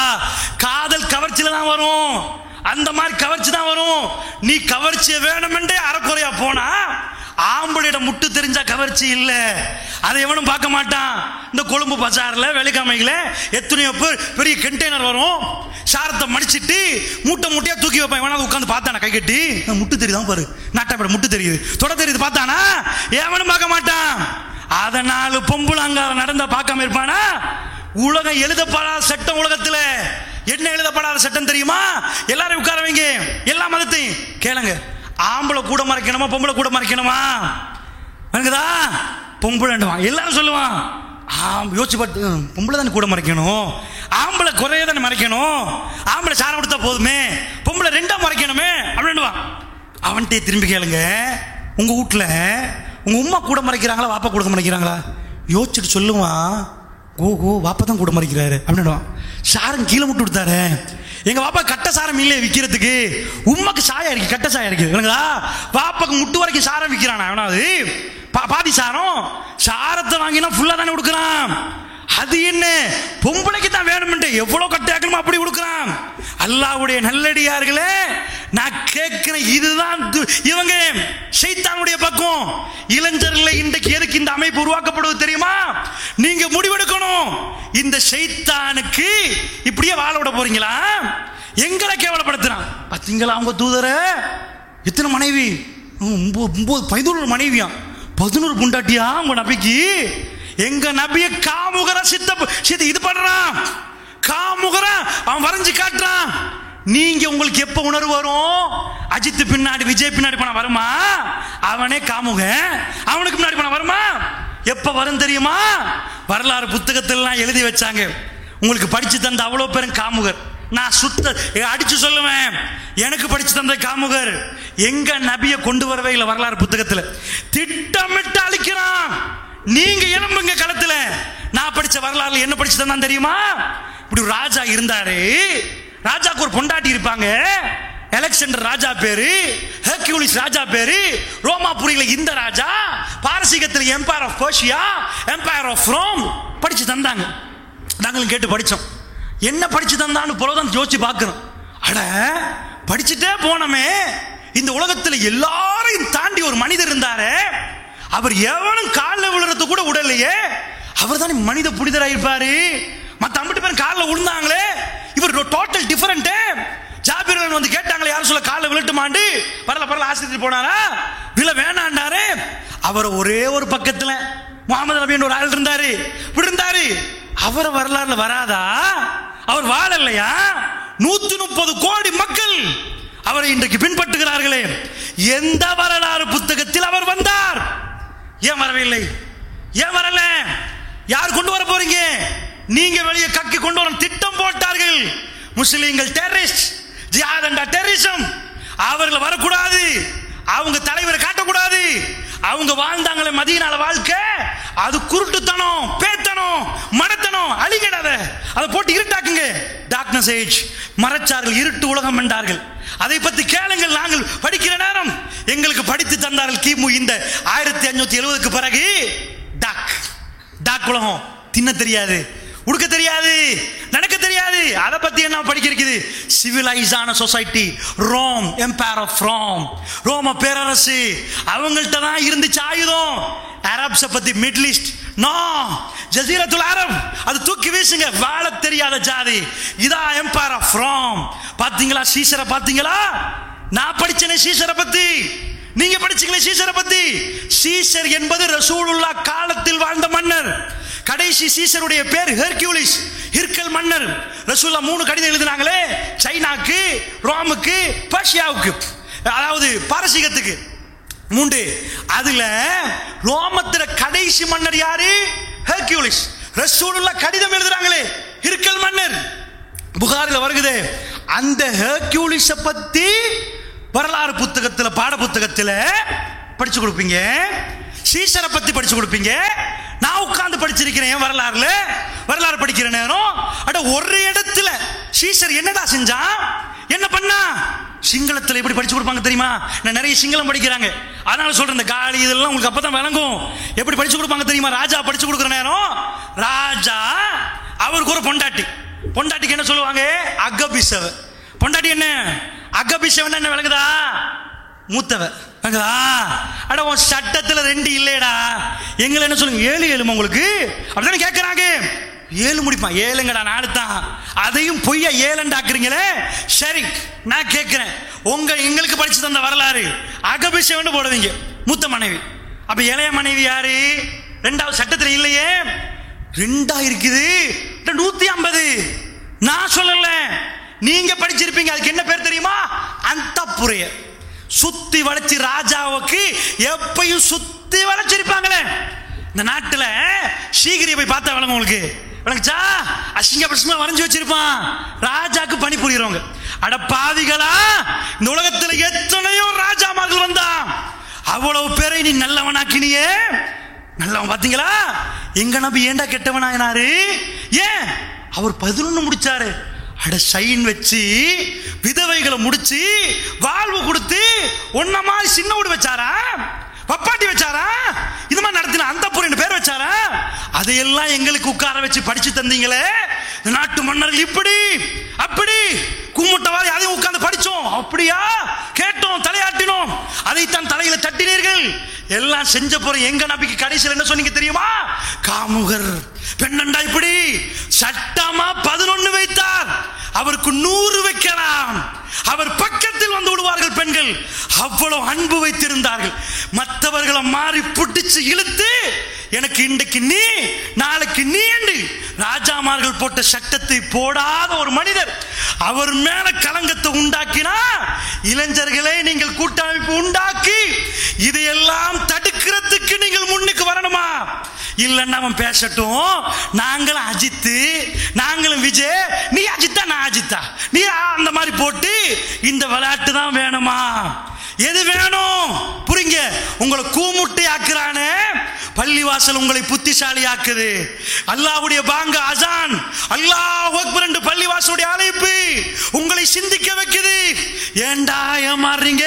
காதல் கவர்ச்சியில தான் வரும் அந்த மாதிரி கவர்ச்சி தான் வரும் நீ கவர்ச்சி வேணுமென்றே அறக்குறையா போனா ஆம்பளையிட முட்டு தெரிஞ்சா கவர்ச்சி இல்ல அதை எவனும் பார்க்க மாட்டான் இந்த கொழும்பு பஜார்ல வெள்ளிக்கிழமைகள எத்தனையோ பேர் பெரிய கண்டெய்னர் வரும் சாரத்தை மடிச்சிட்டு மூட்டை மூட்டையா தூக்கி வைப்பான் எவனாவது உட்காந்து பார்த்தானா கை கட்டி அஹ் முட்டு தெரியுதான் பாரு நாட்டாப்பட முட்டு தெரியுது தொட தெரியுது பார்த்தானா எவனும் பார்க்க மாட்டான் அதனால பொம்புல அங்க நடந்தா பார்க்காம இருப்பானா உலகம் எழுதப்படாத சட்டம் உலகத்துல என்ன எழுதப்படாத சட்டம் தெரியுமா எல்லாரும் உட்கார வைங்க எல்லா மதத்தையும் கேளுங்க ஆம்பளை கூட மறைக்கணுமா பொம்பளை கூட மறைக்கணுமா எனக்குதா பொம்பளைண்டுவா எல்லாரும் சொல்லுவான் ஆம் யோசிச்சு பார்த்து ம், பொம்பளை தானே கூட மறைக்கணும் ஆம்பளை குறைய தானே மறைக்கணும் ஆம்பளை சாரம் கொடுத்தா போதுமே பொம்பளை ரெண்டா மறைக்கணுமே அப்படின்னுவான் அவன்கிட்ட திரும்பி கேளுங்க உங்க வீட்ல உங்க உம்மா கூட மறைக்கிறாங்களா வாப்பா கூட மறைக்கிறாங்களா யோசிச்சுட்டு சொல்லுவான் ஓ ஓ வாப்பா தான் கூட மறைக்கிறாரு அப்படின்னுவான் சாரம் கீழே விட்டு கொடுத்தாரு எங்க வாப்பா கட்ட சாரம் இல்லையே விற்கிறதுக்கு உம்மாக்கு சாயம் இருக்கு கட்ட சாயம் இருக்கு இல்லைங்களா வாப்பாக்கு முட்டு வரைக்கும் சாரம் விற்கிறானா அவனாவது பா- பாதி சாரம் சாரத்தை வாங்கினா ஃபுல்லா தானே கொடுக்குறான் அது என்ன பொம்பளைக்கு தான் வேணும்ட்டு எவ்வளவு கட்டாக்கணுமோ அப்படி கொடுக்குறான் அல்லாவுடைய நல்லடியார்களே நான் கேட்கிறேன் இதுதான் து- இவங்க சைத்தானுடைய பக்கம் இளைஞர்களை இன்றைக்கு எதுக்கு இந்த அமைப்பு உருவாக்கப்படுவது தெரியுமா நீங்க முடிவெடுக்கணும் இந்த சைத்தானுக்கு இப்படியே வாழ விட போறீங்களா எங்களை கேவலப்படுத்துறான் பாத்தீங்களா அவங்க தூதர எத்தனை மனைவி ம், ஒன்பது ஒன்பது பதினோரு மனைவியாம் பதினோரு புண்டாட்டியா உங்க நபிக்கு எங்க நபிய காமுகர சித்த சித்த இது பண்றான் காமுகர அவன் வரைஞ்சு காட்டுறான் நீங்க உங்களுக்கு எப்ப உணர்வு வரும் அஜித் பின்னாடி விஜய் பின்னாடி போனா வருமா அவனே காமுக அவனுக்கு முன்னாடி போனா வருமா எப்ப வரும் தெரியுமா வரலாறு புத்தகத்திலாம் எழுதி வச்சாங்க உங்களுக்கு படிச்சு தந்த அவ்வளவு பேரும் காமுகர் நான் சுத்த அடிச்சு சொல்லுவேன் எனக்கு படிச்சு தந்த காமுகர் எங்க நபிய கொண்டு வரவே இல்லை வரலாறு புத்தகத்துல திட்டமிட்டு அழிக்கிறான் நீங்க எலும்புங்க களத்துல நான் படிச்ச வரலாறுல என்ன படிச்சு தந்தான் தெரியுமா இப்படி ஒரு ராஜா இருந்தாரு ராஜாக்கு ஒரு பொண்டாட்டி இருப்பாங்க எலெக்சண்டர் ராஜா பேரு ஹெர்குலிஸ் ராஜா பேரு ரோமாபுரியில இந்த ராஜா பாரசீகத்தில் empire of Persia empire of Rome படிச்சு தந்தாங்க நாங்களும் கேட்டு படிச்சோம் என்ன படிச்சு தந்தான்னு புலதான் யோசிச்சு பார்க்கிறோம் அட படிச்சுட்டே போனோமே இந்த உலகத்துல எல்லாரையும் தாண்டி ஒரு மனிதர் இருந்தாரே அவர் எவனும் காலில் விழுறது கூட உடலையே அவர் தானே மனித புனிதராயிருப்பாரு மத்த அம்பிட்டு பேர் காலில் விழுந்தாங்களே இவர் டோட்டல் டிஃபரெண்ட் ஜாபிரன் வந்து கேட்டாங்களே யாரும் சொல்ல காலில் விழட்டுமாண்டு பரல பரல ஆசை தூக்கிட்டு போனாரா வில வேணாண்டாரு அவர் ஒரே ஒரு பக்கத்துல முகமது நபின்னு ஒரு ஆள் இருந்தாரு இப்படி இருந்தாரு அவர் வரலாறுல வராதா அவர் வாழலையா நூத்தி முப்பது கோடி மக்கள் அவரை இன்றைக்கு பின்பற்றுகிறார்களே எந்த வரலாறு புத்தகத்தில் அவர் வந்தார் ஏன் வரவில்லை ஏன் வரல யார் கொண்டு வர போறீங்க நீங்க வெளியே கக்கி கொண்டு வர திட்டம் போட்டார்கள் முஸ்லீம்கள் டெரரிஸ்ட் ஜிஹாத் அண்டா டெரரிசம் அவர்கள் வரக்கூடாது அவங்க தலைவரை காட்டக்கூடாது அவங்க வாழ்ந்தாங்களே மதியனால வாழ்க்கை அது குருட்டுத்தனம் பேத்தனம் மடத்தனம் அழிகிடாத அதை போட்டு இருட்டாக்குங்க டார்க்னஸ் ஏஜ் மறைச்சார்கள் இருட்டு உலகம் என்றார்கள் அதை பத்தி கேளுங்கள் நாங்கள் படிக்கிற நேரம் எங்களுக்கு படித்து தந்தார்கள் கிமு இந்த ஆயிரத்தி அஞ்சூத்தி எழுபதுக்கு பிறகு டாக் டாக் உலகம் தின்ன தெரியாது உடுக்க தெரியாது நடக்க தெரியாது அதை பத்தி என்ன படிக்க இருக்குது சிவிலைஸ் ஆன society Rome empire of Rome ரோம பேரரசு அவங்கள்ட்ட தான் இருந்துச்சு ஆயுதம் அரப்ஸை பத்தி மிடில் ஈஸ்ட் நோ ஜசீரத்துல் அரப் அது தூக்கி வீசுங்க வாழ தெரியாத ஜாதி இதா எம்பயர் ஆஃப் ரோம் பாத்தீங்களா சீசரை பாத்தீங்களா நான் படிச்சேனே சீசரை பத்தி நீங்க படிச்சீங்களே சீசரை பத்தி சீசர் என்பது ரசூலுல்லா காலத்தில் வாழ்ந்த மன்னர் கடைசி சீசருடைய பேர் ஹெர்கியூலிஸ் ஹிர்கல் மன்னர் ரசூல்லா மூணு கடிதம் எழுதினாங்களே சைனாக்கு ரோமுக்கு பர்ஷியாவுக்கு அதாவது பாரசீகத்துக்கு மூன்று அதுல ரோமத்துல கடைசி மன்னர் யாரு ஹெர்கியூலிஸ் ரசூலுல்லா கடிதம் எழுதுறாங்களே ஹிர்கல் மன்னர் புகாரில் வருகுது அந்த ஹெர்கியூலிஸ பத்தி வரலாறு புத்தகத்தில் பாட புத்தகத்தில் படிச்சு கொடுப்பீங்க சீசரை பத்தி படிச்சு கொடுப்பீங்க நான் உட்கார்ந்து படிச்சிருக்கிறேன் என் வரலாறுல வரலாறு படிக்கிற நேரம் அட ஒரு இடத்துல சீசர் என்னடா செஞ்சான் என்ன பண்ணா சிங்களத்தில் எப்படி படிச்சு கொடுப்பாங்க தெரியுமா நான் நிறைய சிங்களம் படிக்கிறாங்க அதனால சொல்றேன் இந்த காலி இதெல்லாம் உங்களுக்கு அப்பதான் விளங்கும் எப்படி படிச்சு கொடுப்பாங்க தெரியுமா ராஜா படிச்சு கொடுக்குற நேரம் ராஜா அவருக்கு ஒரு பொண்டாட்டி பொண்டாட்டிக்கு என்ன சொல்லுவாங்க அகபிசவ பொண்டாட்டி என்ன அகபிசவன் என்ன விளங்குதா மூத்தவ விளங்குதா அட உன் சட்டத்துல ரெண்டு இல்லையடா எங்களை என்ன சொல்லுங்க ஏழு ஏழுமா உங்களுக்கு அப்படிதானே கேட்கறாங்க ஏழு முடிப்பான் ஏழுங்கடா நாலு தான் அதையும் பொய்யா ஏழண்டாக்குறீங்களே சரி நான் கேட்கிறேன் உங்க எங்களுக்கு படிச்சு தந்த வரலாறு அகபிஷேகம்னு போடுவீங்க மூத்த மனைவி அப்ப இளைய மனைவி யாரு ரெண்டாவது சட்டத்தில் இல்லையே ரெண்டா இருக்குது இது நூத்தி ஐம்பது நான் சொல்லல நீங்க படிச்சிருப்பீங்க அதுக்கு என்ன பேர் தெரியுமா அந்த சுத்தி வளைச்சு ராஜாவுக்கு எப்பயும் சுத்தி வளைச்சிருப்பாங்களே இந்த நாட்டுல சீக்கிரிய போய் பார்த்தா விளங்க உங்களுக்கு விளங்குச்சா அசிங்க பிரசமா வரைஞ்சு வச்சிருப்பான் ராஜாக்கு பணி புரியுறவங்க அட பாவிகளா இந்த உலகத்துல எத்தனையோ ராஜாமார்கள் வந்தான் அவ்வளவு பேரை நீ நல்லவனாக்கினியே நல்லவன் பாத்தீங்களா எங்க நபி ஏண்டா கெட்டவனாயினாரு ஏன் அவர் பதினொன்னு முடிச்சாரு அட சைன் வச்சு விதவைகளை முடிச்சு வாழ்வு கொடுத்து ஒன்ன மாதிரி சின்ன வீடு வச்சாரா பப்பாட்டி வச்சாரா இது மாதிரி நடத்தின அந்த பொருள் பேர் வச்சாரா அதையெல்லாம் எங்களுக்கு உட்கார வச்சு படிச்சு தந்தீங்களே இந்த நாட்டு மன்னர்கள் இப்படி அப்படி கும்பிட்டவாறு அதையும் உட்கார்ந்து படிச்சோம் அப்படியா கேட்டோம் தலையாட்டினோம் அதைத்தான் தலையில தட்டினீர்கள் எல்லாம் செஞ்ச போற எங்க நபிக்கு கடைசியில் என்ன சொன்னீங்க தெரியுமா காமுகர் பெண்ணண்டா இப்படி சட்டமா பதினொன்னு வைத்தார் அவருக்கு நூறு வைக்கலாம் அவர் பக்கத்தில் வந்து விடுவார்கள் பெண்கள் அவ்வளவு அன்பு வைத்திருந்தார்கள் மற்றவர்களை மாறி புட்டிச்சு இழுத்து எனக்கு இன்றைக்கு நீ நாளைக்கு நீ என்று ராஜாமார்கள் போட்ட சட்டத்தை போடாத ஒரு மனிதர் அவர் மேல கலங்கத்தை உண்டாக்கினா இளைஞர்களே நீங்கள் கூட்டமைப்பு உண்டாக்கி இதையெல்லாம் தடுக்கிறதுக்கு நீங்கள் முன்னுக்கு வரணுமா இல்லைன்னா அவன் பேசட்டும் நாங்களும் அஜித்து நாங்களும் விஜய் நீ அஜித்தா நான் அஜித்தா நீ அந்த மாதிரி போட்டு இந்த விளையாட்டு தான் வேணுமா எது வேணும் புரிங்க உங்களை கூமுட்டை ஆக்குறானே பள்ளிவாசல் உங்களை புத்திசாலி ஆக்குது அல்லாஹ்வுடைய பாங்க அசான் அல்லாஹ் அக்பர் என்று பள்ளிவாசலுடைய அழைப்பு உங்களை சிந்திக்க வைக்குது ஏண்டா ஏமாறுறீங்க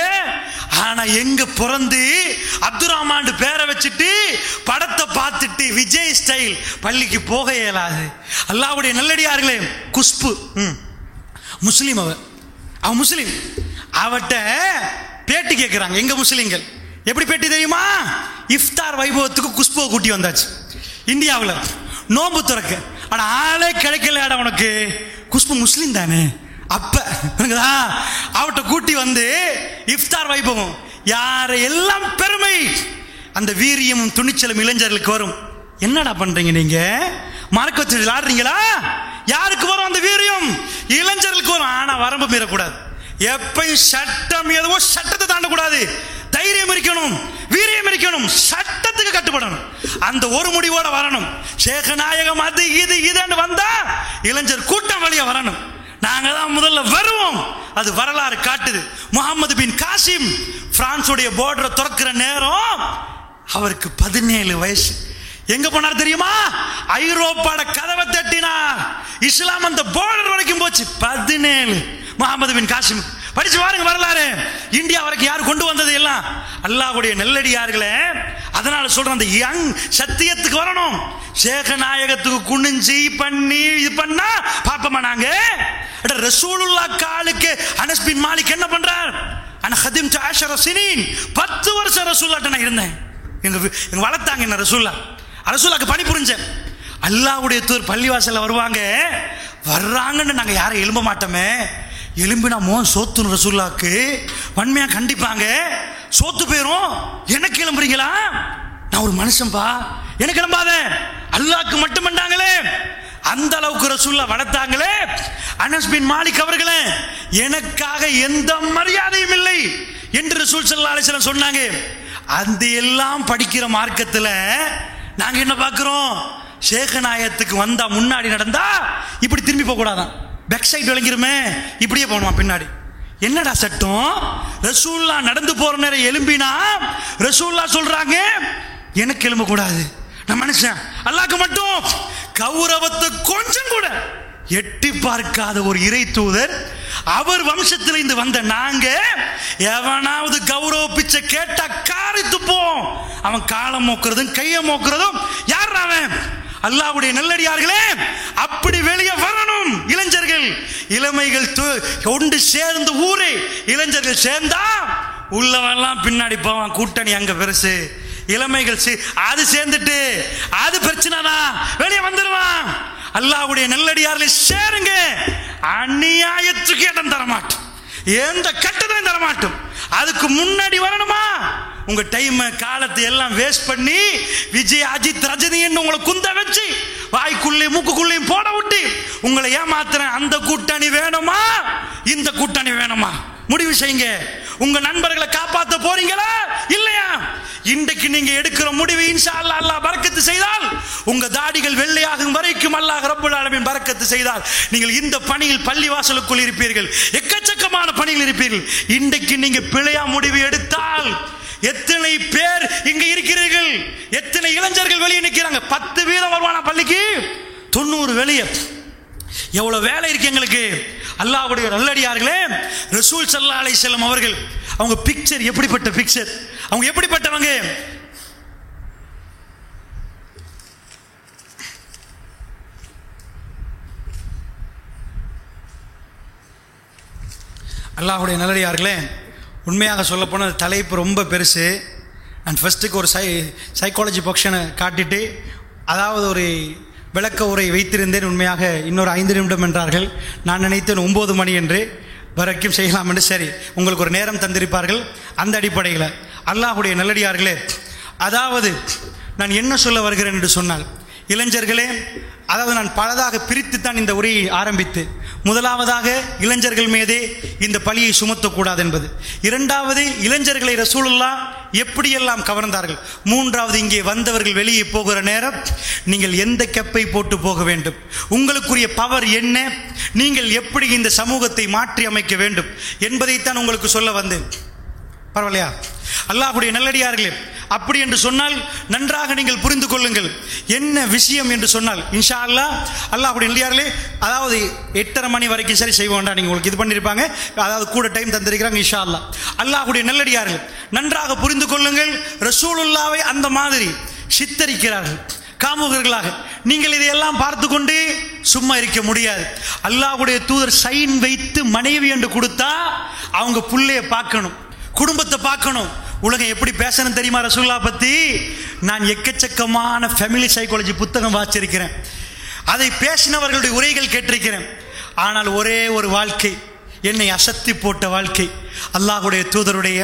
ஆனா எங்க பிறந்து அப்துல் ரஹ்மான் பேரை வச்சுட்டு படத்தை பார்த்துட்டு விஜய் ஸ்டைல் பள்ளிக்கு போக இயலாது அல்லாஹ்வுடைய நல்லடியார்களே குஷ்பு ம் முஸ்லீம் அவ அவன் முஸ்லீம் அவட்ட பேட்டி கேட்குறாங்க எங்க முஸ்லீம்கள் எப்படி பேட்டி தெரியுமா இஃப்தார் வைபவத்துக்கு குஷ்புவை கூட்டி வந்தாச்சு இந்தியாவில் நோம்பு துறக்க ஆனா ஆளே கிடைக்கலடா உனக்கு குஷ்பு முஸ்லீம் தானே அப்ப புரியுதா அவட்ட கூட்டி வந்து இஃப்தார் வைபவம் யார் எல்லாம் பெருமை அந்த வீரியமும் துணிச்சலும் இளைஞர்களுக்கு வரும் என்னடா பண்றீங்க நீங்க மார்க்கத்தில் விளையாடுறீங்களா யாருக்கு வரும் அந்த வீரியம் இளைஞர்களுக்கு வரும் ஆனா வரம்பு மீறக்கூடாது எப்பயும் சட்டம் எதுவோ சட்டத்தை தாண்டக்கூடாது தைரியம் இருக்கணும் வீரியம் இருக்கணும் சட்டத்துக்கு கட்டுப்படணும் அந்த ஒரு முடிவோட வரணும் சேகநாயகம் அது இது இதுன்னு வந்தா இளைஞர் கூட்டம் வழியா வரணும் நாங்க தான் முதல்ல வருவோம் அது வரலாறு காட்டுது முகமது பின் காசிம் பிரான்சுடைய போர்டரை திறக்கிற நேரம் அவருக்கு பதினேழு வயசு எங்க போனார் தெரியுமா ஐரோப்பாட கதவை தட்டினார் இஸ்லாம் அந்த பார்டர் வரைக்கும் போச்சு பதினேழு முகமது பின் காசிம் படிச்சு பாருங்க வரலாறு இந்தியா வரைக்கும் யார் கொண்டு வந்தது எல்லாம் அல்லாஹ்வுடைய நெல்லடியார்களே அதனால சொல்றேன் அந்த யங் சத்தியத்துக்கு வரணும் சேகநாயகத்துக்கு குனிஞ்சி பண்ணி இது பண்ணா பாப்போமா நாங்க அட ரசூலுல்லா காலுக்கு அனஸ் பின் மாலிக் என்ன பண்றார் அன ஹதிம் ஆஷர சினீன் பத்து வருஷம் ரசூல்லாட்ட நான் இருந்தேன் எங்க வி- எங்க வளர்த்தாங்க என்ன ரசூல்லா ரசூலாக்கு பணி புரிஞ்சேன் அல்லாஹ்வுடைய தூர் பள்ளிவாசல்ல வருவாங்க வர்றாங்கன்னு நாங்க யாரும் எழும்ப மாட்டோமே எலும்பினா மோன் சோத்துன்னு ரசூல்லாக்கு வன்மையா கண்டிப்பாங்க சோத்து போயிரும் எனக்கு கிளம்புறீங்களா நான் ஒரு மனுஷன்பா எனக்கு கிளம்பாத அல்லாஹ்க்கு மட்டும் பண்ணாங்களே அந்த அளவுக்கு ரசூல்லா வளர்த்தாங்களே அனஸ் பின் மாலிக் அவர்களே எனக்காக எந்த மரியாதையும் இல்லை என்று ரசூல் ஸல்லல்லாஹு அலைஹி வஸல்லம் சொன்னாங்க அந்த எல்லாம் படிக்கிற மார்க்கத்துல நாங்க என்ன பார்க்கிறோம் சேகநாயகத்துக்கு வந்தா முன்னாடி நடந்தா இப்படி திரும்பி போக கூடாதான் பேக் சைடு விளங்கிருமே இப்படியே போகணுமா பின்னாடி என்னடா சட்டம் ரசூல்லா நடந்து போற நேரம் எலும்பினா ரசூல்லா சொல்றாங்க எனக்கு எலும்ப கூடாது நான் மனுஷன் அல்லாஹ்க்கு மட்டும் கௌரவத்தை கொஞ்சம் கூட எட்டி பார்க்காத ஒரு இறை தூதர் அவர் வம்சத்தில் இருந்து வந்த நாங்க எவனாவது கௌரவ பிச்சை கேட்டா காரி துப்போம் அவன் காலம் மோக்குறதும் கையை மோக்குறதும் யார் அவன் அல்லாஹ்வுடைய நல்லடியார்களே அப்படி வெளியே வரணும் இளைஞர்கள் இளமைகள் து- ஒன்று சேர்ந்து ஊரே இளைஞர்கள் சேர்ந்தா உள்ளவெல்லாம் பின்னாடி போவான் கூட்டணி அங்க பெருசு இளமைகள் சே- அது சேர்ந்துட்டு அது பிரச்சனை தான் வெளியே வந்துடுவான் அல்லாஹ்வுடைய நல்லடியார்களை சேருங்க அநியாயத்துக்கு இடம் தர மாட்டோம் எந்த கட்டத்தையும் தர மாட்டோம் அதுக்கு முன்னாடி வரணுமா உங்க டைம் காலத்தை எல்லாம் வேஸ்ட் பண்ணி விஜய் அஜித் ரஜினின்னு உங்களை குந்த வச்சு வாய்க்குள்ளே மூக்குக்குள்ளேயும் போட விட்டு உங்களை ஏமாத்துறேன் அந்த கூட்டணி வேணுமா இந்த கூட்டணி வேணுமா முடிவு செய்யுங்க உங்க நண்பர்களை காப்பாத்த போறீங்களா இல்லையா இன்றைக்கு நீங்க எடுக்கிற முடிவு இன்ஷா அல்லாஹ் அல்லாஹ் பரக்கத்து செய்தால் உங்க தாடிகள் வெள்ளையாகும் வரைக்கும் அல்லாஹ் ரப்பல் ஆலமீன் பரக்கத்து செய்தால் நீங்கள் இந்த பணியில் பள்ளி வாசலுக்குள் இருப்பீர்கள் எக்கச்சக்கமான பணியில் இருப்பீர்கள் இன்றைக்கு நீங்க பிழையா முடிவு எடுத்தால் எத்தனை பேர் இங்க இருக்கிறீர்கள் எத்தனை இளைஞர்கள் வெளியே நிக்கிறாங்க பத்து வீதம் வருவானா பள்ளிக்கு தொண்ணூறு வெளியே எவ்வளவு வேலை இருக்கு எங்களுக்கு அல்லாஹ்வுடைய நல்லடியார்களே ரசூல் சல்லா அலைஹிஸ்ஸலாம் அவர்கள் அவங்க பிக்சர் எப்படிப்பட்ட பிக்சர் அவங்க எப்படிப்பட்டவங்க அல்லாஹ்வுடைய நல்லடியார்களே உண்மையாக சொல்லப்போனால் தலைப்பு ரொம்ப பெருசு அண்ட் ஃபர்ஸ்ட்டுக்கு ஒரு சை சைக்காலஜி பொக்ஷனை காட்டிட்டு அதாவது ஒரு விளக்க உரை வைத்திருந்தேன் உண்மையாக இன்னொரு ஐந்து நிமிடம் என்றார்கள் நான் நினைத்தேன் ஒம்பது மணி என்று வரைக்கும் செய்யலாம் என்று சரி உங்களுக்கு ஒரு நேரம் தந்திருப்பார்கள் அந்த அடிப்படையில் அல்லாஹ்வுடைய நல்லடியார்களே அதாவது நான் என்ன சொல்ல வருகிறேன் என்று சொன்னால் இளைஞர்களே அதாவது நான் பலதாக பிரித்து தான் இந்த உரையை ஆரம்பித்து முதலாவதாக இளைஞர்கள் மீதே இந்த பழியை சுமத்தக்கூடாது என்பது இரண்டாவது இளைஞர்களை ரசூலுல்லா எப்படியெல்லாம் கவர்ந்தார்கள் மூன்றாவது இங்கே வந்தவர்கள் வெளியே போகிற நேரம் நீங்கள் எந்த கெப்பை போட்டு போக வேண்டும் உங்களுக்குரிய பவர் என்ன நீங்கள் எப்படி இந்த சமூகத்தை மாற்றி அமைக்க வேண்டும் என்பதைத்தான் உங்களுக்கு சொல்ல வந்தேன் பரவாயில்லையா அல்லாஹ்வுடைய நல்லடியார்களே அப்படி என்று சொன்னால் நன்றாக நீங்கள் புரிந்து கொள்ளுங்கள் என்ன விஷயம் என்று சொன்னால் இன்ஷா அல்லாஹ் அல்லாஹ்வுடைய நல்லடியார்களே அதாவது எட்டரை மணி வரைக்கும் சரி செய்வோம்டா நீங்கள் உங்களுக்கு இது பண்ணியிருப்பாங்க அதாவது கூட டைம் தந்திருக்கிறாங்க இன்ஷா அல்லாஹ் அல்லாஹ்வுடைய நல்லடியார்கள் நன்றாக புரிந்து கொள்ளுங்கள் ரசூலுல்லாவை அந்த மாதிரி சித்தரிக்கிறார்கள் காமுகர்களாக நீங்கள் இதையெல்லாம் பார்த்து கொண்டு சும்மா இருக்க முடியாது அல்லாஹ்வுடைய தூதர் சைன் வைத்து மனைவி என்று கொடுத்தா அவங்க புள்ளைய பார்க்கணும் குடும்பத்தை பார்க்கணும் உலகம் எப்படி பேசணும் தெரியுமா ரசூல்லா பத்தி நான் எக்கச்சக்கமான ஃபேமிலி சைக்காலஜி புத்தகம் வாசிச்சிருக்கிறேன் அதை பேசினவர்களுடைய உரைகள் கேட்டிருக்கிறேன் ஆனால் ஒரே ஒரு வாழ்க்கை என்னை அசத்தி போட்ட வாழ்க்கை அல்லாஹ்வுடைய தூதருடைய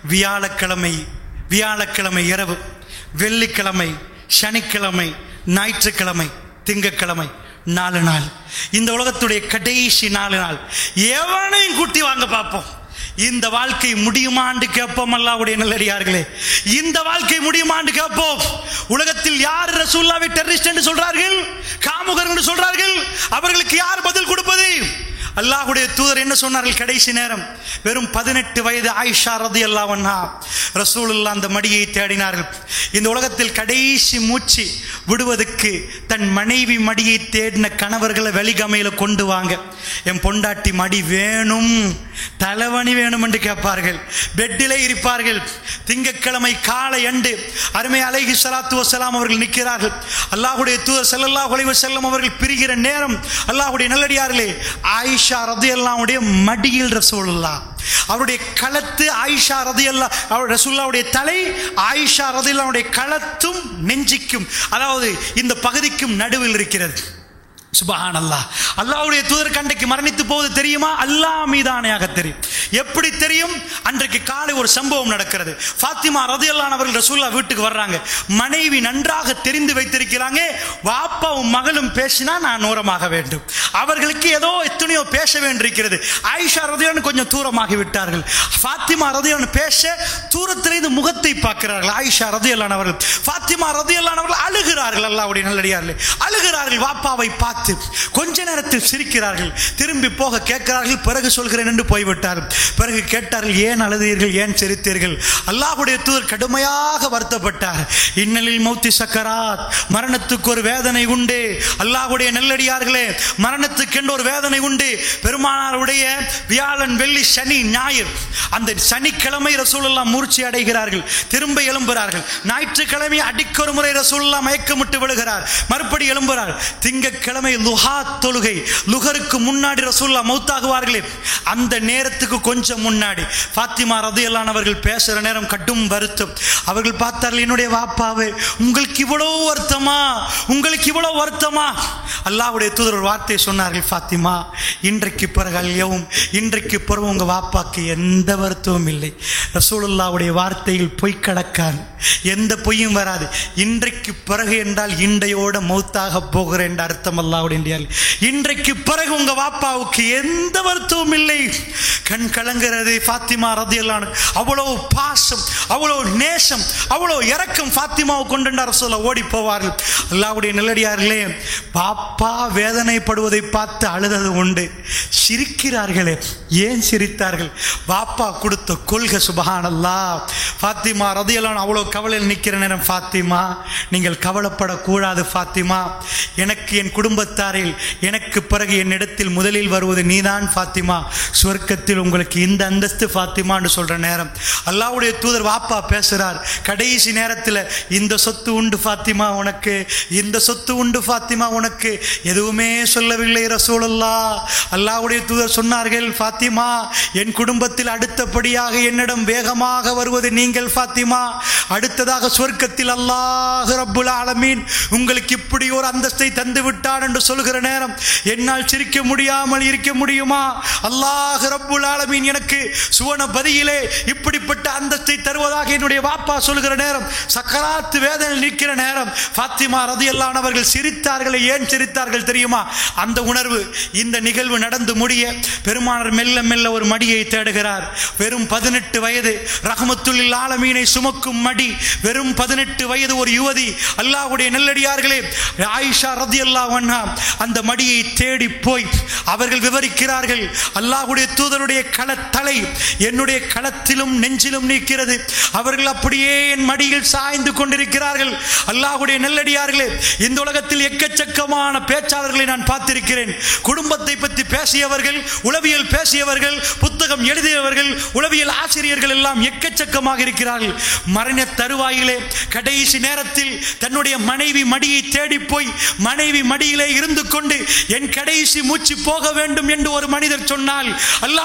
வியாழக்கிழமை வியாழக்கிழமை இரவு வெள்ளிக்கிழமை சனிக்கிழமை ஞாயிற்றுக்கிழமை திங்கக்கிழமை நாலு நாள் இந்த உலகத்துடைய கடைசி நாலு நாள் எவனையும் கூட்டி வாங்க பார்ப்போம் இந்த வாழ்க்கை முடியுமான்னு கேட்போம் அல்லாவுடைய நல்லடியார்களே இந்த வாழ்க்கை முடியுமான்னு கேட்போம் உலகத்தில் யார் ரசூல்லாவை டெரரிஸ்ட் என்று சொல்றார்கள் காமுகர் என்று சொல்றார்கள் அவர்களுக்கு யார் பதில் கொடுப்பது அல்லாஹுடைய தூதர் என்ன சொன்னார்கள் கடைசி நேரம் வெறும் பதினெட்டு வயது ஆயிஷா ரதி அல்லாவண்ணா ரசூலுல்லா அந்த மடியை தேடினார்கள் இந்த உலகத்தில் கடைசி மூச்சு விடுவதற்கு தன் மனைவி மடியை தேடின கணவர்களை வெளிகமையில கொண்டு வாங்க என் பொண்டாட்டி மடி வேணும் தலைவணி வேணும் என்று கேட்பார்கள் பெட்டிலே இருப்பார்கள் திங்கட்கிழமை காலை அண்டு அருமை அலைஹி ஸலாத்து வஸலாம் அவர்கள் நிற்கிறார்கள் அல்லாஹ்வுடைய தூதர் ஸல்லல்லாஹு அலைஹி வஸல்லம் அவர்கள் பிரிகிற நேரம் அல்லாஹ்வுடைய நல்லடியார்களே ஆயிஷா ரதியல்லாவுடைய மடியில் ரசூலுல்லாஹ் அவருடைய களத்து ஆயிஷா ரதியல்லா அவர் ரசூல்லாவுடைய தலை ஆயிஷா ரதியல்லாவுடைய களத்தும் நெஞ்சிக்கும் அதாவது இந்த பகுதிக்கும் நடுவில் இருக்கிறது சுபஹான் அல்லாஹ் அல்லாஹ்வுடைய தூதர் கண்டைக்கு மரணித்து போவது தெரியுமா அல்லாஹ் மீதானையாக தெரியும் எப்படி தெரியும் அன்றைக்கு காலை ஒரு சம்பவம் நடக்கிறது ஃபாத்திமா ரதியல்லான் அவர்கள் ரசூல்லா வீட்டுக்கு வர்றாங்க மனைவி நன்றாக தெரிந்து வைத்திருக்கிறாங்க வாப்பாவும் மகளும் பேசினா நான் ஓரமாக வேண்டும் அவர்களுக்கு ஏதோ எத்தனையோ பேச வேண்டியிருக்கிறது ஆயிஷா ரதியான் கொஞ்சம் தூரமாகி விட்டார்கள் ஃபாத்திமா ரதியான் பேச தூரத்திலிருந்து முகத்தை பார்க்கிறார்கள் ஆயிஷா ரதியல்லான் அவர்கள் ஃபாத்திமா ரதியல்லான் அவர்கள் அழுகிறார்கள் அல்லாஹ்வுடைய நல்லடியார்களே அழுகிறார்கள் வாப்பாவை பார்த்து கொஞ்ச நேரத்தில் சிரிக்கிறார்கள் திரும்பி போக கேட்கிறார்கள் பிறகு சொல்கிறேன் என்று போய்விட்டார்கள் பிறகு கேட்டார்கள் ஏன் அழுதீர்கள் ஏன் சிரித்தீர்கள் அல்லாஹ்வுடைய தூதர் கடுமையாக வருத்தப்பட்டார் இன்னலில் மௌத்தி சக்கராத் மரணத்துக்கு ஒரு வேதனை உண்டு அல்லாஹ்வுடைய நல்லடியார்களே மரணத்துக்கென்று ஒரு வேதனை உண்டு பெருமானாருடைய வியாழன் வெள்ளி சனி ஞாயிறு அந்த சனிக்கிழமை ரசூலுல்லா மூர்ச்சி அடைகிறார்கள் திரும்ப எழும்புகிறார்கள் ஞாயிற்றுக்கிழமை அடிக்கொரு முறை ரசூலுல்லா மயக்கமிட்டு விழுகிறார் மறுபடி எழும்புகிறார் திங்கட்கிழமை லுஹா தொழுகை லுகருக்கு முன்னாடி ரசூல்லா மௌத்தாகுவார்களே அந்த நேரத்துக்கு கொஞ்சம் முன்னாடி ஃபாத்திமா ரதியல்லான் அவர்கள் பேசுகிற நேரம் கடும் வருத்தம் அவர்கள் பார்த்தார்கள் என்னுடைய வாப்பாவே உங்களுக்கு இவ்வளவு வருத்தமா உங்களுக்கு இவ்வளவு வருத்தமா அல்லாஹ்வுடைய தூதர் ஒரு வார்த்தை சொன்னார்கள் ஃபாத்திமா இன்றைக்கு பிறகு அல்யவும் இன்றைக்கு பிறகு உங்க வாப்பாக்கு எந்த வருத்தமும் இல்லை ரசூலுல்லாவுடைய வார்த்தையில் பொய் கடக்காது எந்த பொய்யும் வராது இன்றைக்கு பிறகு என்றால் இன்றையோட மௌத்தாக போகிற என்ற அர்த்தம் அல்லாவுடைய இன்றைக்கு பிறகு உங்க வாப்பாவுக்கு எந்த வருத்தமும் இல்லை கண் கலங்கிறது ஃபாத்திமா ரதியல்லான் அவ்வளவு பாசம் அவ்வளவு நேசம் அவ்வளவு இரக்கம் ஃபாத்திமாவை கொண்டுண்டார் சொல்ல ஓடி போவார்கள் அல்லாவுடைய நல்லடியார்களே பாப்பா வேதனைப்படுவதை பார்த்து அழுதது உண்டு சிரிக்கிறார்களே ஏன் சிரித்தார்கள் பாப்பா கொடுத்த கொள்கை சுபஹானல்லா ஃபாத்திமா ரதியல்லான் அவ்வளோ கவலையில் நிற்கிற நேரம் ஃபாத்திமா நீங்கள் கவலைப்படக்கூடாது ஃபாத்திமா எனக்கு என் குடும்பத்தாரில் எனக்கு பிறகு என்னிடத்தில் முதலில் வருவது நீதான் ஃபாத்திமா சொர்க்கத்தில் உங்களுக்கு இந்த அந்தஸ்து ஃபாத்திமான்னு சொல்ற நேரம் அல்லாவுடைய தூதர் வாப்பா பேசுறார் கடைசி நேரத்தில் இந்த சொத்து உண்டு ஃபாத்திமா உனக்கு இந்த சொத்து உண்டு ஃபாத்திமா உனக்கு எதுவுமே சொல்லவில்லை ரசூலுல்லா அல்லாவுடைய தூதர் சொன்னார்கள் ஃபாத்திமா என் குடும்பத்தில் அடுத்தபடியாக என்னிடம் வேகமாக வருவது நீங்கள் ஃபாத்திமா அடுத்ததாக சொர்க்கத்தில் அல்லாஹ் ரப்புல் ஆலமீன் உங்களுக்கு இப்படி ஒரு அந்தஸ்தை தந்து விட்டான் என்று சொல்கிற நேரம் என்னால் சிரிக்க முடியாமல் இருக்க முடியுமா அல்லாஹ் ரப்புல் ஆலமீன் எனக்கு சுவன பதியிலே இப்படிப்பட்ட அந்தஸ்தை தருவதாக என்னுடைய வாப்பா சொல்கிற நேரம் சக்கராத்து வேதனை நிற்கிற நேரம் ஃபாத்திமா ரதியல்லான் அவர்கள் சிரித்தார்கள் ஏன் சிரித்தார்கள் தெரியுமா அந்த உணர்வு இந்த நிகழ்வு நடந்து முடிய பெருமானர் மெல்ல மெல்ல ஒரு மடியை தேடுகிறார் வெறும் பதினெட்டு வயது ரஹமத்துல்லில் ஆலமீனை சுமக்கும் மடி வெறும் பதினெட்டு வயது ஒரு யுவதி அல்லாஹ்வுடைய நெல்லடியார்களே ஆயிஷா ரதி அல்லாஹ் அந்த மடியை தேடி போய் அவர்கள் விவரிக்கிறார்கள் அல்லாஹ்வுடைய தூதருடைய களத்தலை என்னுடைய களத்திலும் நெஞ்சிலும் நிற்கிறது அவர்கள் அப்படியே என் மடியில் சாய்ந்து கொண்டிருக்கிறார்கள் அல்லாஹ்வுடைய நெல்லடியார்களே இந்த உலகத்தில் எக்கச்சக்கமான பேச்சாளர்களை நான் பார்த்திருக்கிறேன் குடும்பத்தை பற்றி பேசியவர்கள் உளவியல் பேசியவர்கள் புத்தகம் எழுதியவர்கள் உளவியல் ஆசிரியர்கள் எல்லாம் எக்கச்சக்கமாக இருக்கிறார்கள் மரண தருவாயிலே கடைசி நேரத்தில் தன்னுடைய மனைவி மடியை தேடி போய் மனைவி மடியிலே இருந்து கொண்டு என் கடைசி மூச்சு போக வேண்டும் என்று ஒரு மனிதர் சொன்னால் அல்லாஹ்வுடைய நல்ல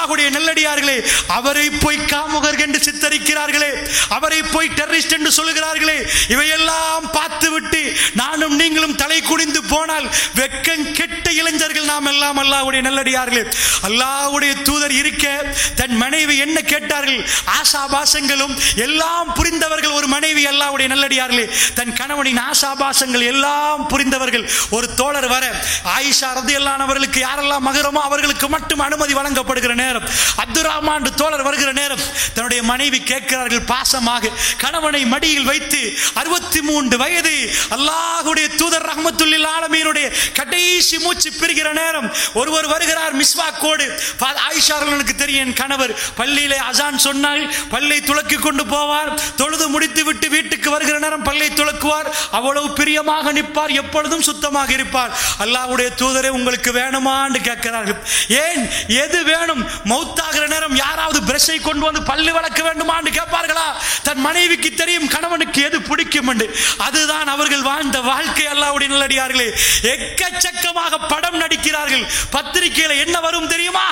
நல்லடியார்களே அவரை போய் காமுகர் என்று சித்தரிக்கிறார்களே அவரை போய் டெரரிஸ்ட் என்று சொல்லுகிறார்களே இவையெல்லாம் பார்த்துவிட்டு நானும் நீங்களும் தலை குனிந்து போனால் வெக்கம் கெட்ட இளைஞர்கள் நாம் எல்லாம் அல்லாஹ்வுடைய நல்லடியார்களே அல்லாஹ்வுடைய தூதர் இருக்க தன் மனைவி என்ன கேட்டார்கள் ஆசாபாசங்களும் எல்லாம் புரிந்தவர்கள் ஒரு மனைவி அல்லாஹ்வுடைய நல்லடியார்களே தன் கணவனின் ஆசாபாசங்கள் எல்லாம் புரிந்தவர்கள் ஒரு தோழர் வர ஆயிஷா ரதியல்லானவர்களுக்கு யாரெல்லாம் மகரமோ அவர்களுக்கு மட்டும் அனுமதி வழங்கப்படுகிற நேரம் அப்துல் ரஹ்மான் தோழர் வருகிற நேரம் தன்னுடைய மனைவி கேட்கிறார்கள் பாசமாக கணவனை மடியில் வைத்து அறுபத்தி மூன்று வயது அல்லாஹ்வுடைய தூதர் ரஹ்மத்துல்லில் ஆலமீனுடைய கடைசி மூச்சு பிரிகிற நேரம் ஒருவர் வருகிறார் மிஸ்வாக்கோடு பா- ஆயிஷா அவர்களுக்கு தெரியும் என் கணவர் பள்ளியிலே அசான் சொன்னால் பல்லை துளக்கி கொண்டு போவார் தொழுது முடித்து விட்டு வீட்டுக்கு வருகிற நேரம் பல்லை துளக்குவார் அவ்வளவு பிரியமாக நிற்பார் எப்பொழுதும் சுத்தமாக இருப்பார் அல்லாஹ்வுடைய தூதரே உங்களுக்கு வேணுமான்னு கேட்கிறார்கள் ஏன் எது வேணும் மௌத்தாகிற நேரம் யாராவது பிரஷை கொண்டு வந்து பல்லு வளர்க்க வேண்டுமான்னு கேட்பார்களா தன் மனைவிக்கு தெரியும் கணவனுக்கு எது பிடிக்கும் என்று அதுதான் அவர்கள் வாழ்ந்த வாழ்க்கை அல்லாஹ்வுடைய நல்லடியார்களே எக்கச்சக்கமாக படம் நடிக்கிறார்கள் பத்திரிகையில என்ன வரும் தெரியுமா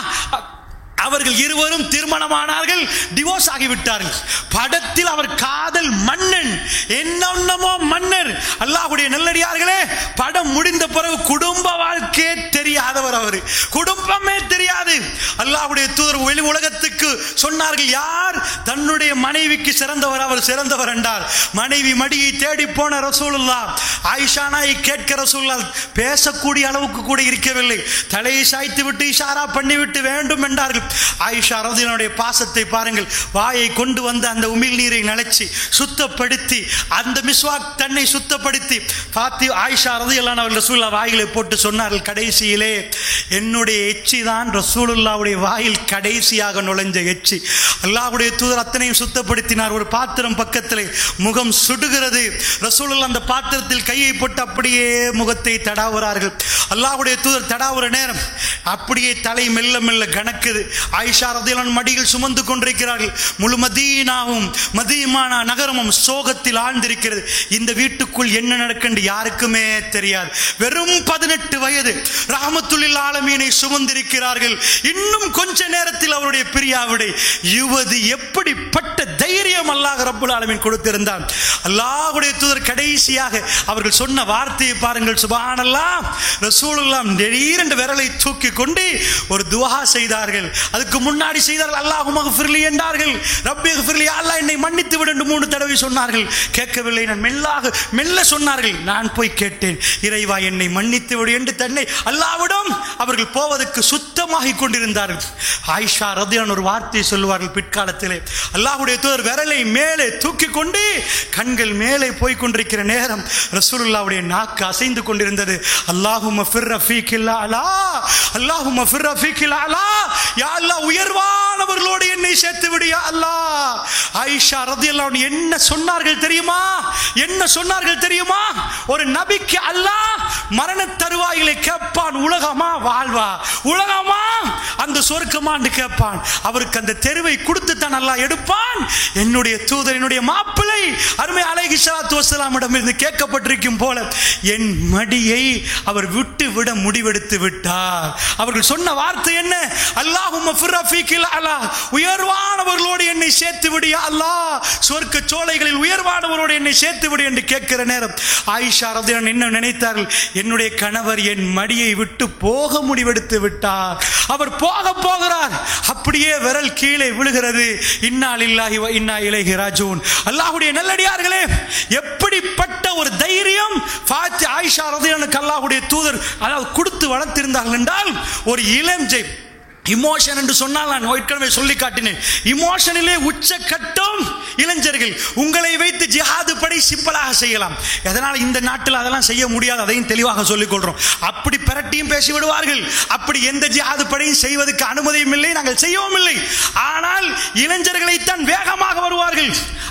அவர்கள் இருவரும் திருமணமானார்கள் டிவோர்ஸ் ஆகிவிட்டார்கள் படத்தில் அவர் காதல் மன்னன் என்னென்னமோ மன்னர் அல்லாஹ்வுடைய நல்லடியார்களே படம் முடிந்த பிறகு குடும்ப வாழ்க்கையே தெரியாதவர் அவர் குடும்பமே தெரியாது அல்லாஹ்வுடைய தூதர் வெளி உலகத்துக்கு சொன்னார்கள் யார் தன்னுடைய மனைவிக்கு சிறந்தவர் அவர் சிறந்தவர் என்றார் மனைவி மடியை தேடி போன ரசூலுல்லா ஆயிஷா நாயை கேட்க ரசூலுல்லா பேசக்கூடிய அளவுக்கு கூட இருக்கவில்லை தலையை சாய்த்து விட்டு இஷாரா பண்ணிவிட்டு வேண்டும் என்றார்கள் ஆயிஷா ரதியனுடைய பாசத்தை பாருங்கள் வாயை கொண்டு வந்த அந்த உமிழ் நீரை நனைச்சி சுத்தப்படுத்தி அந்த மிஸ்வாக் தன்னை சுத்தப்படுத்தி பாத்தி ஆயிஷா ரதியல்லான் அவர்கள் ரசூல்லா வாயிலை போட்டு சொன்னார்கள் கடைசியிலே என்னுடைய எச்சி தான் ரசூலுல்லாவுடைய வாயில் கடைசியாக நுழைஞ்ச எச்சி அல்லாஹ்வுடைய தூதர் அத்தனையும் சுத்தப்படுத்தினார் ஒரு பாத்திரம் பக்கத்தில் முகம் சுடுகிறது ரசூலுல்லா அந்த பாத்திரத்தில் கையை போட்டு அப்படியே முகத்தை தடாவுறார்கள் அல்லாஹ்வுடைய தூதர் தடாவுற நேரம் அப்படியே தலை மெல்ல மெல்ல கணக்குது ஆயிஷா ரதியலான் மடியில் சுமந்து கொண்டிருக்கிறார்கள் முழு மதீனாவும் மதீமானா நகரமும் சோகத்தில் ஆழ்ந்திருக்கிறது இந்த வீட்டுக்குள் என்ன நடக்குன்னு யாருக்குமே தெரியாது வெறும் பதினெட்டு வயது ராமத்துல்லில் ஆலமீனை சுமந்திருக்கிறார்கள் இன்னும் கொஞ்ச நேரத்தில் அவருடைய பிரியாவிடை யுவதி எப்படிப்பட்ட தைரியம் அல்லாஹ் ரப்புல் ஆலமீன் கொடுத்திருந்தான் அல்லாஹ்வுடைய தூதர் கடைசியாக அவர்கள் சொன்ன வார்த்தையை பாருங்கள் சுபஹானல்லாஹ் ரசூலுல்லாஹ் திடீரென்று விரலை தூக்கி கொண்டு ஒரு துவா செய்தார்கள் அதுக்கு முன்னாடி செய்தார்கள் அல்லாஹ் மகஃபிர்லி என்றார்கள் ரப்பி ஃபிர்லி அல்லாஹ் என்னை மன்னித்து விடு என்று மூணு தடவை சொன்னார்கள் கேட்கவில்லை நான் மெல்லாக மெல்ல சொன்னார்கள் நான் போய் கேட்டேன் இறைவா என்னை மன்னித்து விடு என்று தன்னை அல்லாவிடம் அவர்கள் போவதற்கு சுத்தமாகி கொண்டிருந்தார்கள் ஆயிஷா ரதியான் ஒரு வார்த்தை சொல்லுவார்கள் பிற்காலத்திலே அல்லாஹ்வுடைய தூதர் விரலை மேலே தூக்கி கொண்டு கண்கள் மேலே போய் கொண்டிருக்கிற நேரம் ரசூலுல்லாவுடைய நாக்கு அசைந்து கொண்டிருந்தது அல்லாஹும்ம ஃபிர் ரஃபீக்கில் அலா அல்லாஹும்ம ஃபிர் ரஃபீக்கில் அலா யா அல்லாஹ் உயர்வானவர்களோடு என்னை சேர்த்து விடு யா அல்லாஹ் ஆயிஷா ரதியல்லாஹு அன்ஹா என்ன சொன்னார்கள் தெரியுமா என்ன சொன்னார்கள் தெரியுமா ஒரு நபிக்கு அல்லாஹ் மரண தருவாயிலே கேட்பான் உலகமா வாழ்வா உலகமா அந்த சொர்க்கமான்னு கேட்பான் அவருக்கு அந்த தெருவை கொடுத்து தான் அல்லாஹ் எடுப்பான் என்னுடைய தூதர் என்னுடைய மாப்பிள்ளை அருமை அலைஹி ஸலாத்து வஸலாமிடம் இருந்து கேட்கப்பட்டிருக்கும் போல என் மடியை அவர் விட்டு விட முடிவெடுத்து விட்டார் அவர்கள் சொன்ன வார்த்தை என்ன அல்லாஹும்ம ஃபிர்ரஃபீக்கில் அலா உயர்வானவர்களோடு என்னை சேர்த்து விடு யா அல்லாஹ் சொர்க்க சோலைகளில் உயர்வானவரோடு என்னை சேர்த்து விடு என்று கேட்கிற நேரம் ஆயிஷா ரதியன் என்ன நினைத்தார்கள் என்னுடைய கணவர் என் மடியை விட்டு போக முடிவெடுத்து விட்டார் அவர் போக போகிறார் அப்படியே விரல் கீழே விழுகிறது இன்னால் இல்லாஹி வ இன்னா இலைஹி ராஜூன் அல்லாஹ்வுடைய நல்லடியார்களே எப்படிப்பட்ட ஒரு தைரியம் ஃபாத்தி ஆயிஷா ரதியனுக்கு அல்லாஹ்வுடைய தூதர் அதாவது கொடுத்து வளர்த்திருந்தார்கள் என்றால் ஒரு இளஞ்சை இமோஷன் என்று சொன்னால் நான் ஏற்கனவே சொல்லி காட்டினேன் இமோஷனிலே உச்சக்கட்டம் இளைஞர்கள் உங்களை வைத்து ஜிஹாது படை சிம்பிளாக செய்யலாம் எதனால் இந்த நாட்டில் அதெல்லாம் செய்ய முடியாது அதையும் தெளிவாக சொல்லிக் கொள்றோம் அப்படி பிரட்டியும் பேசி விடுவார்கள் அப்படி எந்த ஜிஹாது படையும் செய்வதற்கு அனுமதியும் இல்லை நாங்கள் செய்யவும் இல்லை ஆனால் இளைஞர்களைத்தான் வேகமாக வருவார்கள் அப்படி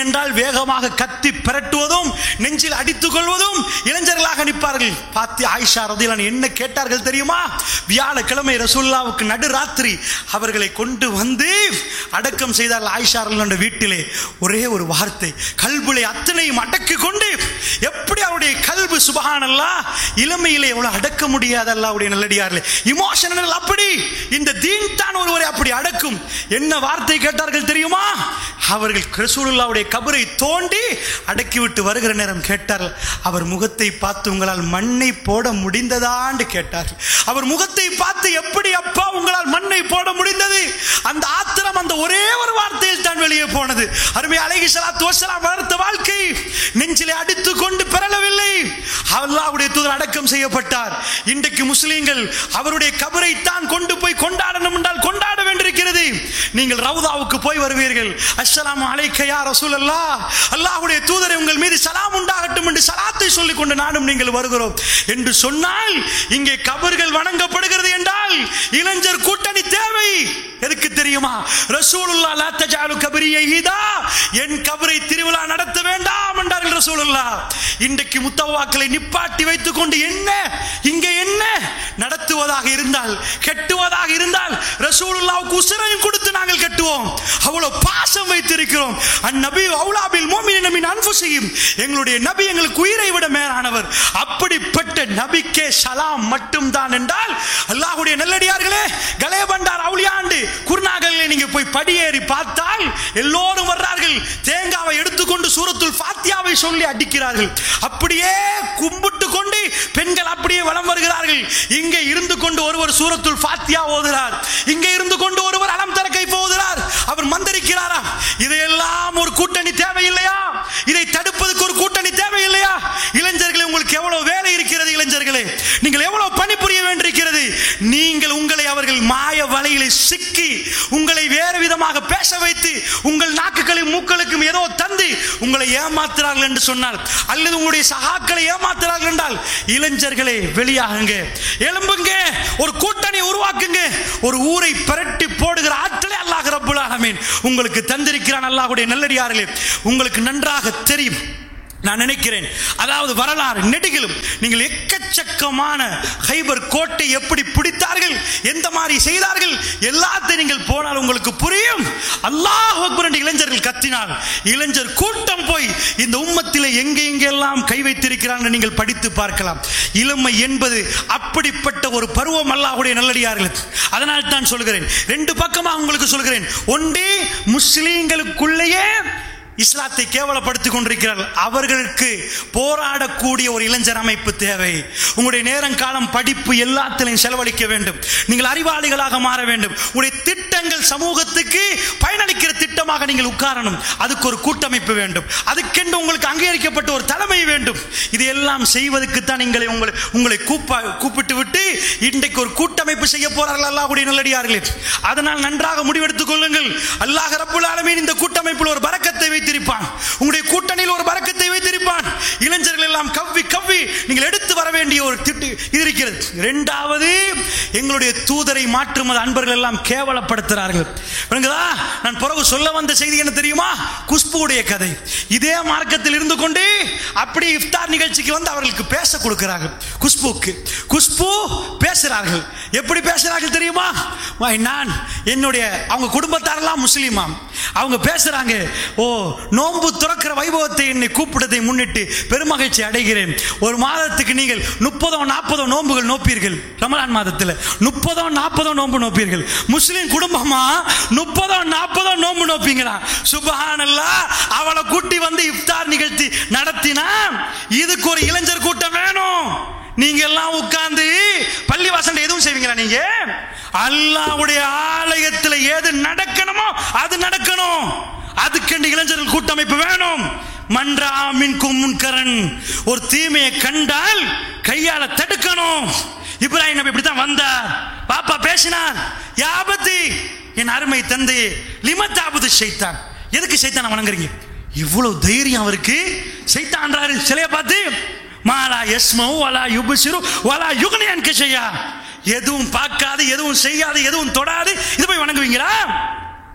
என்றால் வேகமாக கத்தி பிரட்டுவதும் நெஞ்சில் அடித்துக் கொள்வதும் இளைஞர்களாக நிற்பார்கள் பார்த்து ஆயிஷா ரதிலான் என்ன கேட்டார்கள் தெரியுமா வியாழக்கிழமை ரசூல்லாவுக்கு நடுராத்திரி அவர்களை கொண்டு வந்து அடக்கம் செய்தார்கள் ஆயிஷா ரதிலான் வீட்டிலே ஒரே ஒரு வார்த்தை கல்புலை அத்தனையும் அடக்கி கொண்டு எப்படி அவருடைய கல்பு சுபஹானல்லா இளமையிலே எவ்வளவு அடக்க முடியாத அல்லாவுடைய நல்லடியார்களே இமோஷனல் அப்படி இந்த தீன் தான் ஒருவரை அப்படி அடக்கும் என்ன வார்த்தை கேட்டார்கள் தெரியுமா அவர்கள் ரசூலுல்லாவுடைய கபரை தோண்டி அடக்கிவிட்டு வருகிற நேரம் கேட்டார்கள் அவர் முகத்தை பார்த்து உங்களால் மண்ணை போட முடிந்ததான்னு கேட்டார்கள் அவர் முகத்தை பார்த்து எப்படி அப்பா உங்களால் மண்ணை போட முடிந்தது அந்த ஆத்திரம் அந்த ஒரே ஒரு வார்த்தையில் தான் வெளியே போனது அருமை அழகி சலாத்து வசலாம் வளர்த்த வாழ்க்கை நெஞ்சிலே அடித்துக் கொண்டு பெறலவில்லை அல்லாஹ்வுடைய தூதர் அடக்கம் செய்யப்பட்டார் இன்றைக்கு முஸ்லீம்கள் அவருடைய கபரை தான் கொண்டு போய் கொண்டாடணும் என்றால் கொண்டாட வேண்டியிருக்கிறது நீங்கள் ரவுதாவுக்கு போய் வருவீர்கள் அஸ்ஸலாமு அலைக்க யா ரசூலல்லாஹ் அல்லாஹ்வுடைய தூதரை உங்கள் மீது சலாம் உண்டாகட்டும் என்று சலாத்தை சொல்லிக் கொண்டு நானும் நீங்கள் வருகிறோம் என்று சொன்னால் இங்கே கபர்கள் வணங்கப்படுகிறது என்றால் இளைஞர் கூட்டணி தேவை எதுக்கு தெரியுமா ரசூலுல்லா லா தஜாலு கபரியை இதா என் கபரை திருவிழா நடத்த வேண்டாம் என்றார்கள் ரசூலுல்லா இன்றைக்கு முத்தவாக்களை நிப்பாட்டி வைத்துக் கொண்டு என்ன இங்கே என்ன நடத்துவதாக இருந்தால் கெட்டுவதாக இருந்தால் ரசூலுல்லாவுக்கு உசிரையும் கொடுத்து நாங்கள் கட்டுவோம் அவ்வளவு பாசம் வைத்திருக்கிறோம் அந்நபி அவுலாபில் மோமினின் அன்புசையும் எங்களுடைய நபி எங்களுக்கு உயிரை விட மேலானவர் அப்படிப்பட்ட நபிக்கே சலாம் மட்டும்தான் என்றால் அல்லாஹ்வுடைய நல்லடியார்களே கலேபண்டார் அவுளியாண்டு குருநாகலில் நீங்க போய் படியேறி பார்த்தால் எல்லோரும் வர்றார்கள் தேங்காவை எடுத்துக்கொண்டு சூரத்துல் ஃபாத்தியாவை சொல்லி அடிக்கிறார்கள் அப்படியே கும்பிட்டு கொண்டு பெண்கள் அப்படியே வலம் வருகிறார்கள் இங்கே இருந்து கொண்டு ஒருவர் சூரத்துல் ஃபாத்தியா ஓதுகிறார் இங்கே இருந்து கொண்டு ஒருவர் அலம் தர கை போதுகிறார் அவர் மந்தரிக்கிறாரா இதையெல்லாம் ஒரு கூட்டணி தேவையில்லையா இதை தடுப்பதற்கு ஒரு கூட்டணி தேவையில்லையா இளைஞர்களே உங்களுக்கு எவ்வளவு வேலை இருக்கிறது இளைஞர்களே நீங்கள் எவ்வளவு பணிபுரிய வேண்டியிருக்கிறது நீங்கள் உங்களை அவர்கள் மாய வலையிலே சிக்கி உங்களை வேறு விதமாக பேச வைத்து உங்கள் நாக்குகளையும் மூக்களுக்கும் ஏதோ தந்து உங்களை ஏமாத்துறார்கள் என்று சொன்னால் அல்லது உங்களுடைய சகாக்களை ஏமாத்துறார்கள் என்றால் இளைஞர்களே வெளியாகுங்க எழும்புங்க ஒரு கூட்டணி உருவாக்குங்க ஒரு ஊரை பிரட்டி போடுகிற ஆற்றலை அல்லாஹ் ரப்புல் ஆலமீன் உங்களுக்கு தந்திருக்கிறான் அல்லாஹ்வுடைய நல்லடியார்களே உங்களுக்கு நன்றாக தெரியும் நான் நினைக்கிறேன் அதாவது வரலாறு நெடுகிலும் நீங்கள் எக்கச்சக்கமான ஹைபர் கோட்டை எப்படி பிடித்தார்கள் எந்த மாதிரி செய்தார்கள் எல்லாத்தையும் நீங்கள் போனால் உங்களுக்கு புரியும் அல்லாஹ் அக்பர் என்று இளைஞர்கள் கத்தினால் இளைஞர் கூட்டம் போய் இந்த உம்மத்திலே எங்கே எங்கெல்லாம் கை வைத்திருக்கிறார்கள் நீங்கள் படித்து பார்க்கலாம் இளமை என்பது அப்படிப்பட்ட ஒரு பருவம் அல்லாஹ்வுடைய நல்லடியார்கள் அதனால் தான் சொல்கிறேன் ரெண்டு பக்கமாக உங்களுக்கு சொல்கிறேன் ஒன்றே முஸ்லீம்களுக்குள்ளேயே இஸ்லாத்தை கேவலப்படுத்திக் கொண்டிருக்கிறார்கள் அவர்களுக்கு போராடக்கூடிய ஒரு இளைஞர் அமைப்பு தேவை உங்களுடைய நேரம் காலம் படிப்பு எல்லாத்திலையும் செலவழிக்க வேண்டும் நீங்கள் அறிவாளிகளாக மாற வேண்டும் உங்களுடைய திட்டங்கள் சமூகத்துக்கு பயனளிக்கிற திட்டமாக நீங்கள் உட்காரணும் அதுக்கு ஒரு கூட்டமைப்பு வேண்டும் அதுக்கென்று உங்களுக்கு அங்கீகரிக்கப்பட்ட ஒரு தலைமை வேண்டும் இதையெல்லாம் செய்வதற்கு தான் நீங்களை உங்களை உங்களை கூப்பா கூப்பிட்டு விட்டு இன்றைக்கு ஒரு கூட்டமைப்பு செய்ய போறார்கள் அல்லாஹ்வுடைய நல்லடியார்களே அதனால் நன்றாக முடிவெடுத்துக் கொள்ளுங்கள் அல்லாஹ் ரப்புல் ஆலமீன் இந்த கூட்டமைப்பில் ஒரு பரக்கத்தை வைத்திருப்பான் உங்களுடைய கூட்டணியில் ஒரு பரக்கத்தை வைத்திருப்பான் இளைஞர்கள் எல்லாம் கவ்வி கவ்வி நீங்கள் எடுத்து வர வேண்டிய ஒரு திட்டு இது இருக்கிறது இரண்டாவது எங்களுடைய தூதரை மாற்றுமது அன்பர்கள் எல்லாம் கேவலப்படுத்துகிறார்கள் விளங்குதா நான் பிறகு சொல்ல வந்த செய்தி என்ன தெரியுமா குஷ்புடைய கதை இதே மார்க்கத்தில் இருந்து கொண்டு அப்படி இஃப்தார் நிகழ்ச்சிக்கு வந்து அவர்களுக்கு பேச கொடுக்கிறார்கள் குஷ்புக்கு குஷ்பு பேசுகிறார்கள் எப்படி பேசுகிறார்கள் தெரியுமா வை, நான் என்னுடைய அவங்க குடும்பத்தாரெல்லாம் முஸ்லீமாம் அவங்க பேசுறாங்க ஓ நோன்பு துறக்கிற வைபவத்தை என்னை கூப்பிட்டதை முன்னிட்டு பெருமகிழ்ச்சி அடைகிறேன் ஒரு மாதத்துக்கு நீங்கள் முப்பதோ நாற்பதோ நோன்புகள் நோப்பீர்கள் ரமலான் மாதத்தில் முப்பதோ நாற்பதோ நோன்பு நோப்பீர்கள் முஸ்லீம் குடும்பமா முப்பதோ நாற்பதோ நோன்பு நோப்பீங்களா சுபஹானல்லா அவளை கூட்டி வந்து இஃப்தார் நிகழ்ச்சி நடத்தினா இதுக்கு ஒரு இளைஞர் கூட்டம் வேணும் நீங்க எல்லாம் உட்கார்ந்து பள்ளிவாசல் எதுவும் செய்வீங்களா நீங்க அல்லாஹ்வுடைய ஆலயத்தில் ஏது நடக்கணுமோ அது நடக்கணும் அதுக்கென்று இளைஞர்கள் கூட்டமைப்பு வேணும் மன்றாமின் முன்கரன் ஒரு தீமையை கண்டால் கையால தடுக்கணும் இப்ராஹிம் நபி இப்படித்தான் வந்தார் பாப்பா பேசினார் யாபத்தி என் அருமை தந்தை லிமத்தாபுது சைத்தான் எதுக்கு சைத்தான வணங்குறீங்க இவ்வளவு தைரியம் அவருக்கு சைத்தான்றாரு சிலையை பார்த்து மாலா யஸ்மவு வலா யுபசிரு வலா யுகனியான் கிஷையா எதுவும் பார்க்காது எதுவும் செய்யாது எதுவும் தொடாது இது போய் வணங்குவீங்களா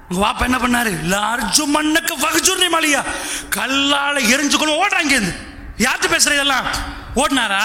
உங்க வாப்பா என்ன பண்ணாரு லார்ஜு மண்ணுக்கு வகுஜுர்னி மலியா கல்லால எரிஞ்சுக்கணும் ஓடுறாங்க இருந்து யார்கிட்ட பேசுற இதெல்லாம் ஓடினாரா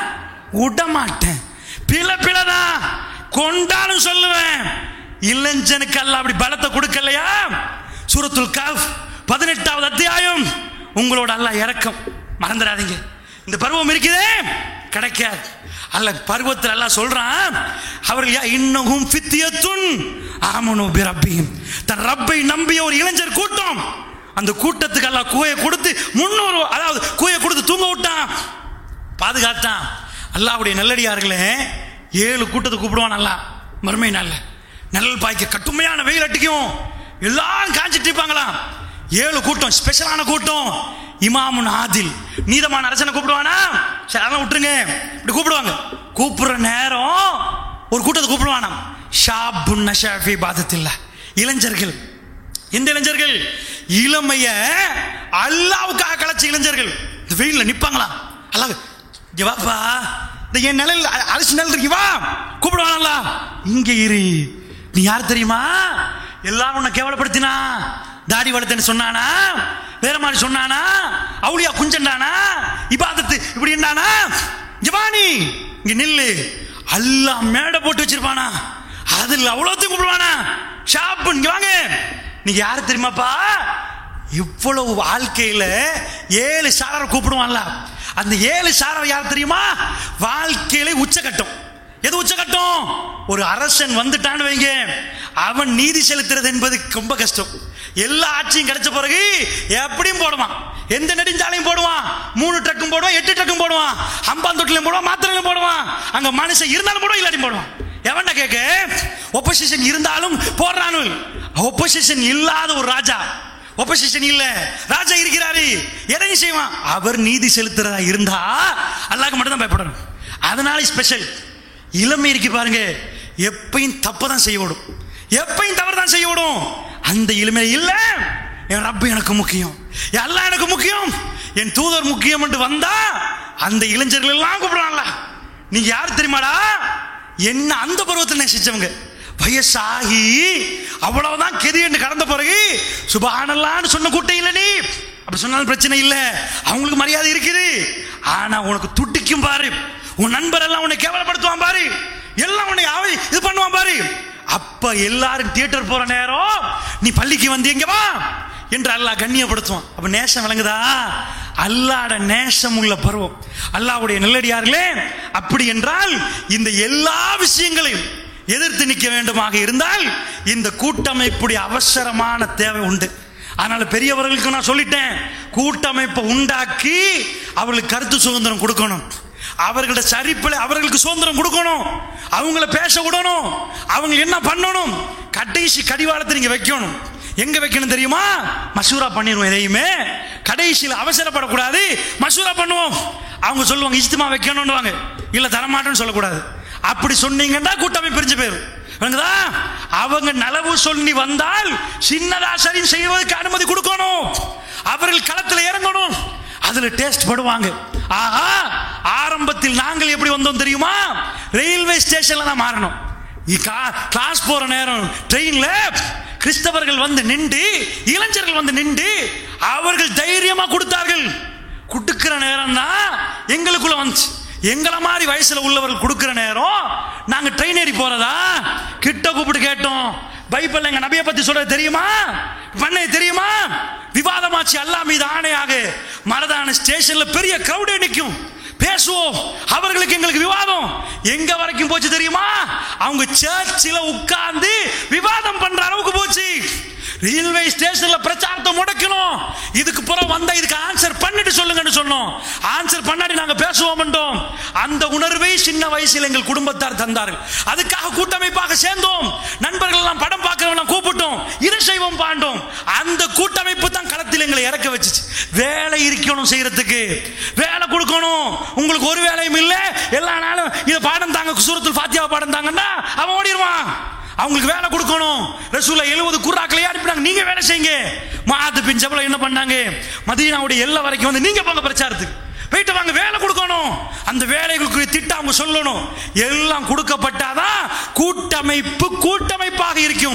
விட மாட்டேன் பில பிளதான் கொண்டாலும் சொல்லுவேன் இளைஞனுக்கு அல்ல அப்படி பலத்தை கொடுக்கலையா சூரத்துல் கஃப் பதினெட்டாவது அத்தியாயம் உங்களோட அல்லாஹ் இறக்கம் மறந்துடாதீங்க இந்த பருவம் இருக்குதே கிடைக்காது அல்ல பருவத்தில் எல்லாம் சொல்றான் அவர்கள் யா இன்னகும் ஃபித்தியத்துன் ஆமனு பிரப்பியும் தன் ரப்பை நம்பிய ஒரு இளைஞர் கூட்டம் அந்த கூட்டத்துக்கு எல்லாம் கூயை கொடுத்து முன்னூறு அதாவது கூயை கொடுத்து தூங்க விட்டான் பாதுகாத்தான் அல்லாவுடைய நல்லடியார்களே ஏழு கூட்டத்தை கூப்பிடுவான் நல்லா மறுமை நாள்ல நிழல் பாய்க்க கட்டுமையான வெயில் அடிக்கும் எல்லாரும் காஞ்சிட்டு இருப்பாங்களாம் ஏழு கூட்டம் ஸ்பெஷலான கூட்டம் இமாமுன் ஆதில் நீதமான அரசனை கூப்பிடுவானா சரி அதெல்லாம் விட்டுருங்க இப்படி கூப்பிடுவாங்க கூப்பிடுற நேரம் ஒரு கூட்டத்தை கூப்பிடுவானாம் ஷாபுன் நஷாஃபி பாதத்தில் இளைஞர்கள் எந்த இளைஞர்கள் இளமைய அல்லாவுக்காக கலைச்ச இளைஞர்கள் இந்த வெயில்ல நிப்பாங்களா அல்லாஹ் இங்க வாப்பா இந்த என் நிழல் அ- அரிசி நிழல் இருக்கு வா கூப்பிடுவானல்ல இங்க இரு நீ யார் தெரியுமா எல்லாரும் உன்னை கேவலப்படுத்தினா தாடி வளர்த்தேன்னு சொன்னானா வேற மாதிரி சொன்னானா அவுளியா குஞ்சண்டானா இபாதத்து இப்படி என்னானா இங்க வா நீ இங்க நில்லு அல்லாஹ் மேடை போட்டு வச்சிருப்பானா அதில் அவ்வளோத்தையும் கூப்பிடுவானா ஷாப்பு இங்க வாங்க நீங்க யாரு தெரியுமாப்பா இவ்வளவு வாழ்க்கையில ஏழு சாரர் கூப்பிடுவான்ல அந்த ஏழு சாரர் யார் தெரியுமா வாழ்க்கையில உச்சகட்டம் எது உச்சகட்டம் ஒரு அரசன் வந்துட்டான்னு வைங்க அவன் நீதி செலுத்துறது என்பது ரொம்ப கஷ்டம் எல்லா ஆட்சியும் கிடைச்ச பிறகு எப்படியும் போடுவான் எந்த நெடுஞ்சாலையும் போடுவான் மூணு ட்ரக்கும் போடுவான் எட்டு ட்ரக்கும் போடுவான் அம்பாந்தொட்டிலையும் போடுவான் மாத்திரையிலும் போடுவான் அங்க மனுஷன் இருந்தாலும் போடுவான் இல்லாட்டி போடுவான் எவன்டா கேட்க ஒப்போசிஷன் இருந்தாலும் போடுறானு ஒப்போசிஷன் இல்லாத ஒரு ராஜா ஒப்போசிஷன் இல்ல ராஜா இருக்கிறாரு எதையும் செய்வான் அவர் நீதி செலுத்துறதா இருந்தா அல்லாஹ்க்கு மட்டும் தான் பயப்படணும் அதனால ஸ்பெஷல் இளமை இருக்கு பாருங்க எப்பயும் தப்பு தான் செய்ய விடும் எப்பயும் தவறு தான் செய்ய விடும் அந்த இளமை இல்ல என் ரப்பு எனக்கு முக்கியம் என் அல்லாஹ் எனக்கு முக்கியம் என் தூதர் முக்கியம் என்று வந்தா அந்த இளைஞர்கள் எல்லாம் கூப்பிடுறான்ல நீங்க யார் தெரியுமாடா என்ன அந்த பருவத்தில் நேசிச்சவங்க வயசாகி அவ்வளவுதான் கெதி என்று கடந்த பிறகு சுபஹானல்லான்னு சொன்ன கூட்டம் இல்லை நீ அப்படி சொன்னாலும் பிரச்சனை இல்லை அவங்களுக்கு மரியாதை இருக்குது ஆனா உனக்கு துடிக்கும் பாரு உன் நண்பர் எல்லாம் உன்னை கேவலப்படுத்துவான் பாரு எல்லாம் உன்னை ஆவி இது பண்ணுவான் பாரு அப்ப எல்லாரும் தியேட்டர் போற நேரம் நீ பள்ளிக்கு வந்து எங்க வா என்று அல்லாஹ் கண்ணியப்படுத்துவான் அப்ப நேசம் விளங்குதா அல்லாட நேசம் உள்ள பருவம் அல்லாஹ்வுடைய நல்லடியார்களே அப்படி என்றால் இந்த எல்லா விஷயங்களையும் எதிர்த்து நிற்க வேண்டுமாக இருந்தால் இந்த கூட்டமைப்புடைய அவசரமான தேவை உண்டு அதனால பெரியவர்களுக்கு நான் சொல்லிட்டேன் கூட்டமைப்பை உண்டாக்கி அவர்களுக்கு கருத்து சுதந்திரம் கொடுக்கணும் அவர்களோட சரிப்பில் அவர்களுக்கு சுதந்திரம் கொடுக்கணும் அவங்கள பேச விடணும் அவங்க என்ன பண்ணணும் கடைசி கடிவாளத்தை நீங்க வைக்கணும் எங்க வைக்கணும் தெரியுமா மசூரா பண்ணிடுவோம் எதையுமே கடைசியில் அவசரப்படக்கூடாது மசூரா பண்ணுவோம் அவங்க சொல்லுவாங்க இஜ்திமா வைக்கணும்னுவாங்க இல்ல தரமாட்டேன்னு சொல்லக்கூடாது அப்படி சொன்னீங்கன்னா கூட்டமைப்பு பிரிஞ்சு போயிரும் விளங்குதா அவங்க நலவு சொல்லி வந்தால் சின்னதா சரி செய்வதற்கு அனுமதி கொடுக்கணும் அவர்கள் களத்தில் இறங்கணும் அதுல டேஸ்ட் படுவாங்க ஆஹா ஆரம்பத்தில் நாங்கள் எப்படி வந்தோம் தெரியுமா ரயில்வே ஸ்டேஷன்ல தான் மாறணும் கிளாஸ் போற நேரம் ட்ரெயின்ல கிறிஸ்தவர்கள் வந்து நின்று இளைஞர்கள் வந்து நின்று அவர்கள் தைரியமா கொடுத்தார்கள் கொடுக்கிற நேரம் தான் எங்களுக்குள்ள வந்துச்சு எங்களை மாதிரி வயசுல உள்ளவர்கள் கொடுக்கிற நேரம் நாங்க ட்ரெயின் ஏறி போறதா கிட்ட கூப்பிட்டு கேட்டோம் பைபிள் எங்க நபியை பத்தி சொல்றது தெரியுமா பண்ணை தெரியுமா விவாதமாச்சு அல்லாஹ் மீது ஆணையாக மரதான ஸ்டேஷன்ல பெரிய கிரௌடே நிற்கும் பேசுவோம் அவர்களுக்கு எங்களுக்கு விவாதம் எங்க வரைக்கும் போச்சு தெரியுமா அவங்க சர்ச்சில் உட்கார்ந்து விவாதம் பண்ற அளவுக்கு போச்சு ரயில்வே ஸ்டேஷன்ல பிரச்சாரத்தை முடக்கணும் இதுக்கு புறம் வந்தா இதுக்கு ஆன்சர் பண்ணிட்டு சொல்லுங்கன்னு சொன்னோம் ஆன்சர் பண்ணாடி நாங்க பேசுவோம் அந்த உணர்வை சின்ன வயசில் எங்கள் குடும்பத்தார் தந்தார்கள் அதுக்காக கூட்டமைப்பாக சேர்ந்தோம் நண்பர்கள் எல்லாம் படம் பார்க்கிறவங்க கூப்பிட்டோம் இரு செய்வோம் பாண்டோம் அந்த கூட்டமைப்பு தான் களத்தில் எங்களை இறக்க வச்சுச்சு வேலை இருக்கணும் செய்யறதுக்கு வேலை கொடுக்கணும் உங்களுக்கு ஒரு வேலையும் இல்லை எல்லா நாளும் இதை பாடம் தாங்க சூரத்தில் ஃபாத்தியா பாடம் தாங்கன்னா அவன் ஓடிடுவான் அவங்களுக்கு வேலை கொடுக்கணும் ரசூல எழுபது குர்ராக்களை அனுப்பினாங்க நீங்க வேலை செய்யுங்க மாத்து பின் ஜபல என்ன பண்ணாங்க மதீனாவுடைய எல்லை வரைக்கும் வந்து நீங்க போங்க பிரச்சாரத்துக்கு போயிட்டு வாங்க வேலை கொடுக்கணும் அந்த வேலைகளுக்கு திட்டம் அவங்க சொல்லணும் எல்லாம் கொடுக்கப்பட்டாதான் கூட்டமைப்பு கூட்டமைப்பாக இருக்கும்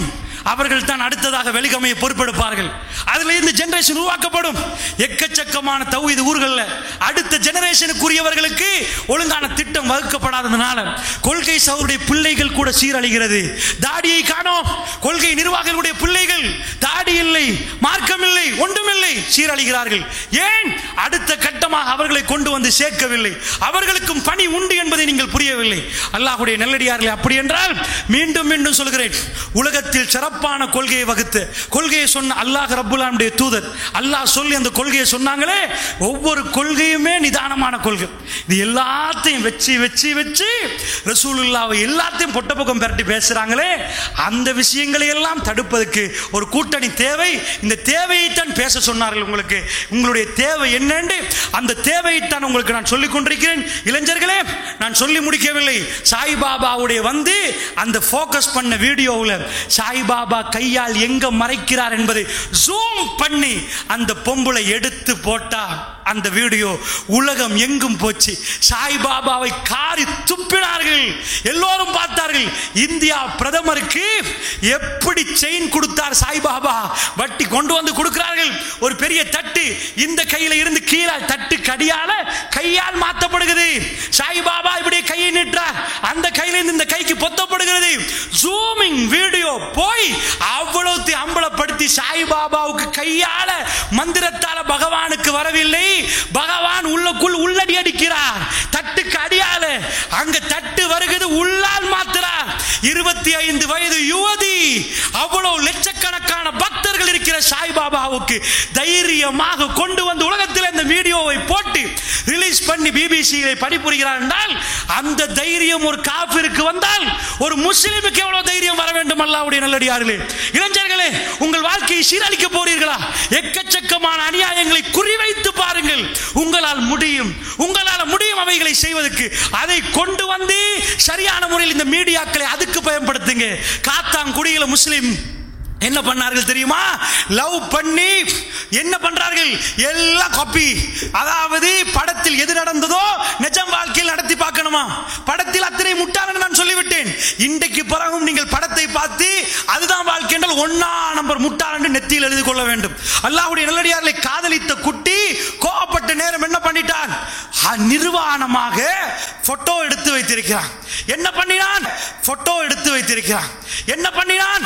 அவர்கள் தான் அடுத்ததாக வெளிகமையை பொறுப்பெடுப்பார்கள் அதுல இருந்து ஜெனரேஷன் உருவாக்கப்படும் எக்கச்சக்கமான தௌஹீத் ஊர்கள்ல அடுத்த ஜெனரேஷனுக்குரியவர்களுக்கு ஒழுங்கான திட்டம் வகுக்கப்படாததுனால கொள்கை சவருடைய பிள்ளைகள் கூட சீரழிகிறது தாடியை காணோம் கொள்கை நிர்வாகிகளுடைய பிள்ளைகள் தாடி இல்லை மார்க்கம் இல்லை ஒன்றுமில்லை சீரழிகிறார்கள் ஏன் அடுத்த கட்டமாக அவர்களை கொண்டு வந்து சேர்க்கவில்லை அவர்களுக்கும் பணி உண்டு என்பதை நீங்கள் புரியவில்லை அல்லாஹ்வுடைய நல்லடியார்களே அப்படி என்றால் மீண்டும் மீண்டும் சொல்கிறேன் உலகத்தில் சிறப்பான கொள்கையை வகுத்து கொள்கையை சொன்ன அல்லாஹ் ரப்புல்லானுடைய தூதர் அல்லாஹ் சொல்லி அந்த கொள்கையை சொன்னாங்களே ஒவ்வொரு கொள்கையுமே நிதானமான கொள்கை இது எல்லாத்தையும் வச்சு வச்சு வச்சு ரசூலுல்லாவை எல்லாத்தையும் பொட்ட பக்கம் பெரட்டி பேசுறாங்களே அந்த விஷயங்களை எல்லாம் தடுப்பதற்கு ஒரு கூட்டணி தேவை இந்த தேவையைத்தான் பேச சொன்னார்கள் உங்களுக்கு உங்களுடைய தேவை என்னன்னு அந்த தேவையைத்தான் உங்களுக்கு நான் சொல்லிக் கொண்டிருக்கிறேன் இளைஞர்களே நான் சொல்லி முடிக்கவில்லை சாய்பாபாவுடைய வந்து அந்த ஃபோக்கஸ் பண்ண வீடியோவில் சாய்பாபா கையால் எங்க மறைக்கிறார் என்பதை ஜூம் பண்ணி அந்த பொம்பளை எடுத்து போட்டா அந்த வீடியோ உலகம் எங்கும் போச்சு சாய்பாபாவை காரி துப்பினார்கள் எல்லோரும் பார்த்தார்கள் இந்தியா பிரதமருக்கு எப்படி செயின் கொடுத்தார் சாய்பாபா வட்டி கொண்டு வந்து கொடுக்கிறார்கள் ஒரு பெரிய தட்டு இந்த கையில இருந்து கீழே தட்டு கடியால கையால் மாத்தப்படுகிறது சாய்பாபா இப்படி கையை நீட்டார் அந்த கையில இருந்து இந்த கைக்கு பொத்தப்படுகிறது ஜூமிங் வீடியோ போய் அவ்வளவு அம்பலப்படுத்தி சாய்பாபாவுக்கு கையால மந்திரத்தால பகவானுக்கு வரவில்லை பகவான் உள்ளக்குள் உள்ளடி அடிக்கிறார் தட்டுக்கு அடியால அங்க தட்டு வருகிறது உள்ளால் மாத்துறார் இருபத்தி ஐந்து வயது யுவதி அவ்வளவு லட்சக்கணக்கான பக்தர்கள் இருக்கிற சாய்பாபாவுக்கு தைரியமாக கொண்டு வந்து உலகத்தில் இந்த வீடியோவை போட்டு ரிலீஸ் பண்ணி பிபிசியை பணிபுரிகிறார் என்றால் அந்த தைரியம் ஒரு காபிருக்கு வந்தால் ஒரு முஸ்லிமுக்கு எவ்வளவு தைரியம் வர வேண்டும் அல்லாவுடைய நல்லடியார்களே இளைஞர்களே உங்கள் வாழ்க்கையை சீரழிக்க போறீர்களா எக்கச்சக்கமான அநியாயங்களை குறிவைத்து பாருங்கள் உங்களால் முடியும் உங்களால் முடியும் அவைகளை செய்வதற்கு அதை கொண்டு வந்து சரியான முறையில் இந்த மீடியாக்களை அதுக்கு பயன்படுத்துங்க காத்தாங்குடியில முஸ்லிம் என்ன பண்ணார்கள் தெரியுமா லவ் பண்ணி என்ன பண்றார்கள் எல்லாம் காப்பி அதாவது படத்தில் எது நடந்ததோ நிஜம் வாழ்க்கையில் நடத்தி பார்க்கணுமா படத்தில் அத்தனை முட்டாளன் நான் சொல்லிவிட்டேன் இன்றைக்கு பிறகும் நீங்கள் படத்தை பார்த்து அதுதான் வாழ்க்கை என்றால் ஒன்னா நம்பர் முட்டாளன் நெத்தியில் எழுதி கொள்ள வேண்டும் அல்லாஹ்வுடைய நல்லடியார்களை காதலித்த குட்டி கோவப்பட்ட நேரம் என்ன பண்ணிட்டான் அ- நிர்வாணமாக போட்டோ எடுத்து வைத்திருக்கிறான் என்ன பண்ணினான் போட்டோ எடுத்து வைத்திருக்கிறான் என்ன பண்ணினான்